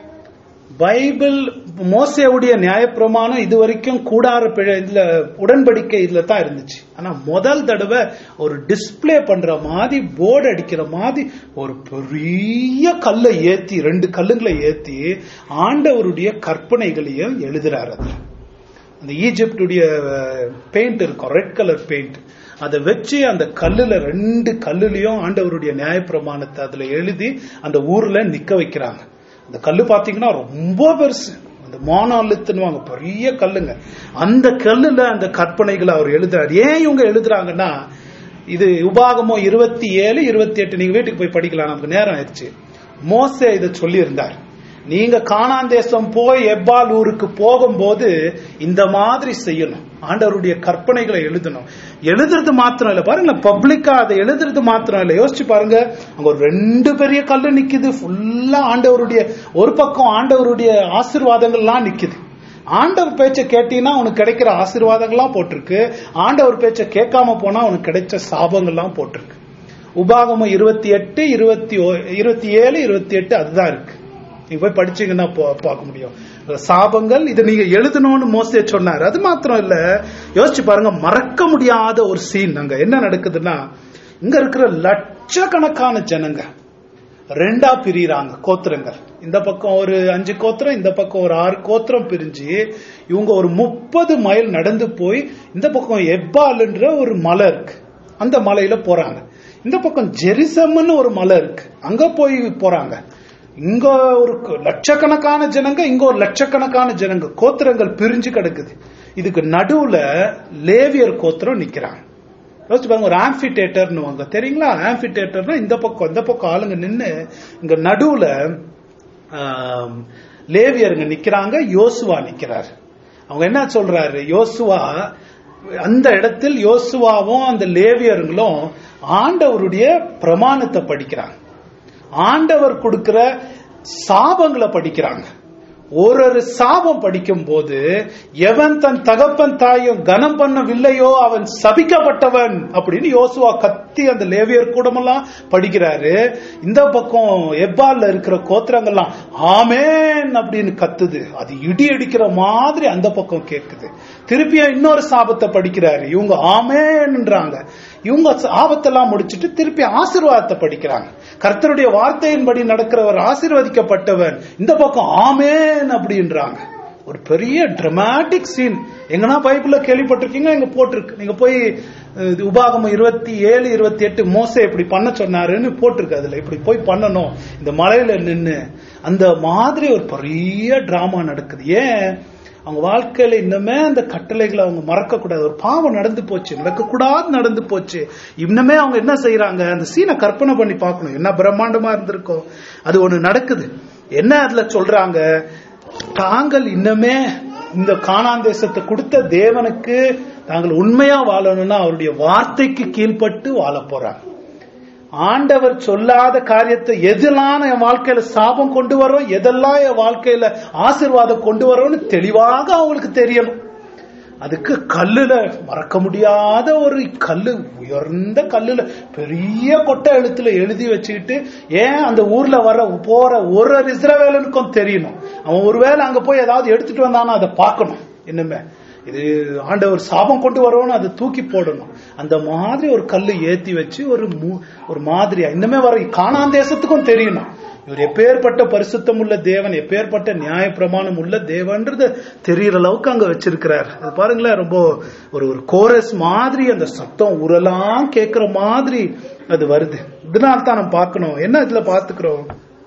பைபிள் மோசேவுடைய நியாயப்பிரமாணம் இது வரைக்கும் கூடார பிழை இதுல உடன்படிக்கை இதுல தான் இருந்துச்சு ஆனா முதல் தடவை ஒரு டிஸ்ப்ளே பண்ற மாதிரி போர்டு அடிக்கிற மாதிரி ஒரு பெரிய கல்லை ஏத்தி ரெண்டு கல்லுங்களை ஏத்தி ஆண்டவருடைய கற்பனைகளையும் எழுதுறாரு அதுல அந்த ஈஜிப்டுடைய பெயிண்ட் இருக்கும் ரெட் கலர் பெயிண்ட் அதை வச்சு அந்த கல்லுல ரெண்டு கல்லுலயும் ஆண்டவருடைய நியாயப்பிரமாணத்தை அதுல எழுதி அந்த ஊர்ல நிக்க வைக்கிறாங்க அந்த கல்லு பாத்தீங்கன்னா ரொம்ப பெருசு அந்த மோனாலித்துன்னு பெரிய கல்லுங்க அந்த கல்லுல அந்த கற்பனைகளை அவர் எழுதுறாரு ஏன் இவங்க எழுதுறாங்கன்னா இது உபாகமோ இருபத்தி ஏழு இருபத்தி எட்டு நீங்க வீட்டுக்கு போய் படிக்கலாம் நமக்கு நேரம் ஆயிடுச்சு மோசே இதை சொல்லி இருந்தார் நீங்க கானான் தேசம் போய் எப்பால் ஊருக்கு போகும்போது இந்த மாதிரி செய்யணும் ஆண்டவருடைய கற்பனைகளை எழுதணும் எழுதுறது மாத்திரம் இல்ல பாருங்க பப்ளிக்கா அதை எழுதுறது மாத்திரம் இல்ல யோசிச்சு பாருங்க அங்க ஒரு ரெண்டு பெரிய கல்லு நிக்குது ஃபுல்லா ஆண்டவருடைய ஒரு பக்கம் ஆண்டவருடைய ஆசீர்வாதங்கள்லாம் நிக்குது ஆண்டவர் பேச்சை கேட்டீங்கன்னா உனக்கு கிடைக்கிற ஆசீர்வாதங்கள்லாம் போட்டிருக்கு ஆண்டவர் பேச்சை கேட்காம போனா உனக்கு கிடைச்ச சாபங்கள்லாம் போட்டிருக்கு உபாகமம் இருபத்தி எட்டு இருபத்தி இருபத்தி ஏழு இருபத்தி எட்டு அதுதான் இருக்கு நீங்க போய் படிச்சீங்கன்னா பா- பார்க்க முடியும் சாபங்கள் இதை நீங்க எழுதணும்னு மோசே சொன்னார் அது மாத்திரம் இல்ல யோசிச்சு பாருங்க மறக்க முடியாத ஒரு சீன் அங்க என்ன நடக்குதுன்னா இங்க இருக்கிற லட்சக்கணக்கான ஜனங்க ரெண்டா பிரியறாங்க கோத்திரங்கள் இந்த பக்கம் ஒரு அஞ்சு கோத்திரம் இந்த பக்கம் ஒரு ஆறு கோத்திரம் பிரிஞ்சு இவங்க ஒரு முப்பது மைல் நடந்து போய் இந்த பக்கம் எப்பால்ன்ற ஒரு மலை இருக்கு அந்த மலையில போறாங்க இந்த பக்கம் ஜெரிசம்னு ஒரு மலை இருக்கு அங்க போய் போறாங்க இங்க ஒரு க- லட்சக்கணக்கான ஜனங்க இங்க ஒரு லட்சக்கணக்கான ஜனங்க கோத்திரங்கள் பிரிஞ்சு கிடக்குது இதுக்கு நடுவுல லேவியர் கோத்திரம் நிக்கிறாங்க யோசிச்சு பாருங்க ஒரு ஆம்பி தேட்டர்னு தெரியுங்களா ஆம்பி தேட்டர்னா இந்த பக்கம் இந்த பக்கம் ஆளுங்க நின்னு இங்க நடுவுல ஆம், லேவியருங்க நிக்கிறாங்க யோசுவா நிக்கிறாரு அவங்க என்ன சொல்றாரு யோசுவா அந்த இடத்தில் யோசுவாவும் அந்த லேவியருங்களும் ஆண்டவருடைய பிரமாணத்தை படிக்கிறாங்க ஆண்டவர் கொடுக்கிற சாபங்களை படிக்கிறாங்க ஒரு ஒரு சாபம் படிக்கும் போது எவன் தன் தகப்பன் தாயும் கனம் பண்ணவில்லையோ அவன் சபிக்கப்பட்டவன் அப்படின்னு யோசுவா கத்தி அந்த லேவியர் கூடமெல்லாம் படிக்கிறாரு இந்த பக்கம் எப்பால்ல இருக்கிற கோத்திரங்கள்லாம் ஆமேன் அப்படின்னு கத்துது அது இடி அடிக்கிற மாதிரி அந்த பக்கம் கேக்குது திருப்பியும் இன்னொரு சாபத்தை படிக்கிறாரு இவங்க ஆமேன்ன்றாங்க இவங்க ஆபத்தெல்லாம் முடிச்சிட்டு திருப்பி ஆசீர்வாதத்தை படிக்கிறாங்க கர்த்தருடைய வார்த்தையின்படி நடக்கிறவர் ஆசீர்வதிக்கப்பட்டவன் இந்த பக்கம் ஆமேன் அப்படின்றாங்க ஒரு பெரிய டிராமாட்டிக் சீன் எங்கன்னா பைபிள்ல கேள்விப்பட்டிருக்கீங்க இங்க போட்டிருக்கு நீங்க போய் அஹ், இது உபாகமம் இருபத்தி ஏழு இருபத்தி எட்டு மோசே இப்படி பண்ண சொன்னாருன்னு போட்டிருக்கு அதுல இப்படி போய் பண்ணணும் இந்த மலையில நின்னு அந்த மாதிரி ஒரு பெரிய டிராமா நடக்குது ஏன் அவங்க வாழ்க்கையில இன்னுமே அந்த கட்டளைகளை அவங்க மறக்க கூடாது ஒரு பாவம் நடந்து போச்சு நடக்கக்கூடாது நடந்து போச்சு இன்னுமே அவங்க என்ன செய்யறாங்க அந்த சீனை கற்பனை பண்ணி பார்க்கணும் என்ன பிரம்மாண்டமா இருந்திருக்கோம் அது ஒண்ணு நடக்குது என்ன அதுல சொல்றாங்க தாங்கள் இன்னுமே இந்த கானான் தேசத்தை கொடுத்த தேவனுக்கு தாங்கள் உண்மையா வாழணும்னா அவருடைய வார்த்தைக்கு கீழ்ப்பட்டு வாழ போறாங்க ஆண்டவர் சொல்லாத காரியத்தை எதெல்லாம் என் வாழ்க்கையில சாபம் கொண்டு வரோம் எதெல்லாம் என் வாழ்க்கையில ஆசீர்வாதம் கொண்டு வரோம்னு தெளிவாக அவங்களுக்கு தெரியணும் அதுக்கு கல்லுல மறக்க முடியாத ஒரு கல்லு உயர்ந்த கல்லுல பெரிய கொட்டை எழுத்துல எழுதி வச்சுக்கிட்டு ஏன் அந்த ஊர்ல வர போற ஒரு ஒரு இஸ்ரவேலனுக்கும் தெரியணும் அவன் ஒருவேளை அங்க போய் ஏதாவது எடுத்துட்டு வந்தானா அதை பார்க்கணும் இன்னுமே இது ஆண்டவர் சாபம் கொண்டு வரணும் அதை தூக்கி போடணும் அந்த மாதிரி ஒரு கல்லு ஏத்தி வச்சு ஒரு மூ- ஒரு மாதிரியா இன்னுமே வர காணான் தேசத்துக்கும் தெரியணும் இவர் எப்பேற்பட்ட பரிசுத்தம் உள்ள தேவன் எப்பேற்பட்ட நியாய பிரமாணம் உள்ள தேவன்றது தெரியற அளவுக்கு அங்க வச்சிருக்கிறார் அது பாருங்களேன் ரொம்ப ஒரு ஒரு கோரஸ் மாதிரி அந்த சத்தம் உரலாம் கேட்கிற மாதிரி அது வருது இதனால தான் நம்ம பார்க்கணும் என்ன இதுல பாத்துக்கிறோம்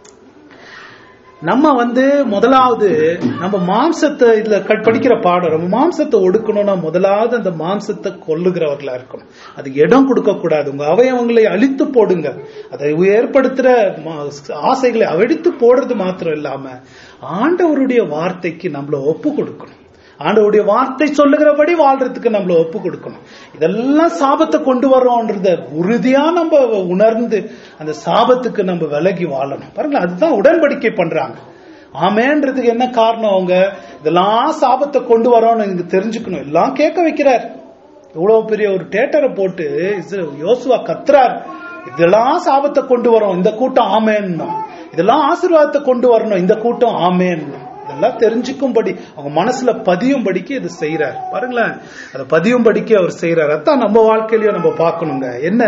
நம்ம வந்து முதலாவது நம்ம மாம்சத்தை இதுல க- படிக்கிற பாடம் நம்ம மாம்சத்தை ஒடுக்கணும்னா முதலாவது அந்த மாம்சத்தை கொல்லுகிறவர்களா இருக்கணும் அது இடம் கொடுக்க கூடாது உங்க அவயவங்களை அழித்து போடுங்க அதை ஏற்படுத்துற ம- ஆசைகளை அழித்து போடுறது மாத்திரம் இல்லாம ஆண்டவருடைய வார்த்தைக்கு நம்மள ஒப்பு கொடுக்கணும் ஆண்டவருடைய வார்த்தை சொல்லுகிறபடி வாழ்றதுக்கு நம்மள ஒப்பு கொடுக்கணும் இதெல்லாம் சாபத்தை கொண்டு வர்றோம்ன்றத உறுதியா நம்ம உணர்ந்து அந்த சாபத்துக்கு நம்ம விலகி வாழணும் பாருங்களேன் அதுதான் உடன்படிக்கை பண்றாங்க ஆமேன்றதுக்கு என்ன காரணம் அவங்க இதெல்லாம் சாபத்தை கொண்டு வரோம்னு இங்க தெரிஞ்சுக்கணும் எல்லாம் கேட்க வைக்கிறார் இவ்வளவு பெரிய ஒரு தேட்டரை போட்டு இஸ்ரே- யோசுவா கத்துறார் இதெல்லாம் சாபத்தை கொண்டு வரோம் இந்த கூட்டம் ஆமேன்னா இதெல்லாம் ஆசீர்வாதத்தை கொண்டு வரணும் இந்த கூட்டம் ஆமேன்னா இதெல்லாம் தெரிஞ்சுக்கும்படி அவங்க மனசுல பதியும்படிக்கு இது செய்யறார் பாருங்களேன் அதை பதியும்படிக்கு அவர் செய்யறார் அதான் நம்ம வாழ்க்கையிலயும் நம்ம பார்க்கணுங்க என்ன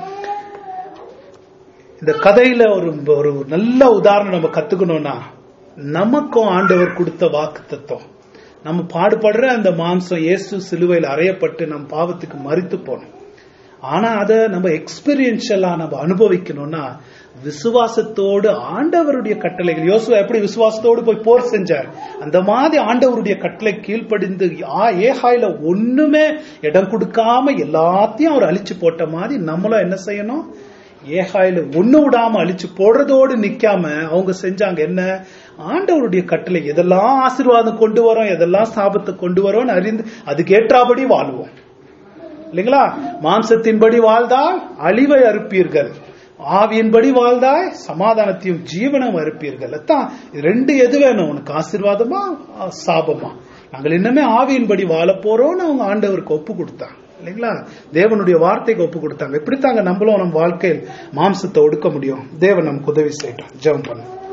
இந்த கதையில ஒரு ஒரு நல்ல உதாரணம் நம்ம கத்துக்கணும்னா நமக்கும் ஆண்டவர் கொடுத்த வாக்கு தத்துவம் நம்ம பாடுபடுற அந்த மாம்சம் இயேசு சிலுவையில் அறையப்பட்டு நம் பாவத்துக்கு மறித்து போனோம் ஆனா அதை நம்ம எக்ஸ்பீரியன்ஷியலா நம்ம அனுபவிக்கணும்னா விசுவாசத்தோடு ஆண்டவருடைய கட்டளைகள் யோசுவா எப்படி விசுவாசத்தோடு போய் போர் செஞ்சார் அந்த மாதிரி ஆண்டவருடைய கட்டளை கீழ்ப்படிந்து ஆ- ஏகாயில ஒண்ணுமே இடம் கொடுக்காம எல்லாத்தையும் அவர் அழிச்சு போட்ட மாதிரி நம்மளும் என்ன செய்யணும் ஏகாயில ஒண்ணு விடாம அழிச்சு போடுறதோடு நிக்காம அவங்க செஞ்சாங்க என்ன ஆண்டவருடைய கட்டளை எதெல்லாம் ஆசீர்வாதம் கொண்டு வரோம் எதெல்லாம் சாபத்தை கொண்டு வரோம்னு அறிந்து அதுக்கேற்றாபடி வாழ்வோம் இல்லைங்களா மாம்சத்தின்படி வாழ்ந்தால் அழிவை அறுப்பீர்கள் ஆவியின்படி வாழ்ந்தாய் சமாதானத்தையும் ஜீவனம் அறுப்பீர்கள் அதான் இது ரெண்டு எது வேணும் உனக்கு ஆசீர்வாதமா ஆ, சாபமா நாங்கள் இன்னுமே ஆவியின்படி வாழ போறோம்னு அவங்க ஆண்டவருக்கு ஒப்பு கொடுத்தாங்க இல்லைங்களா தேவனுடைய வார்த்தைக்கு ஒப்பு கொடுத்தாங்க இப்படித்தாங்க நம்மளும் நம்ம வாழ்க்கையில் மாம்சத்தை ஒடுக்க முடியும் தேவன் நமக்கு உதவி செய்யட்டும் ஜெபம் பண்ணும்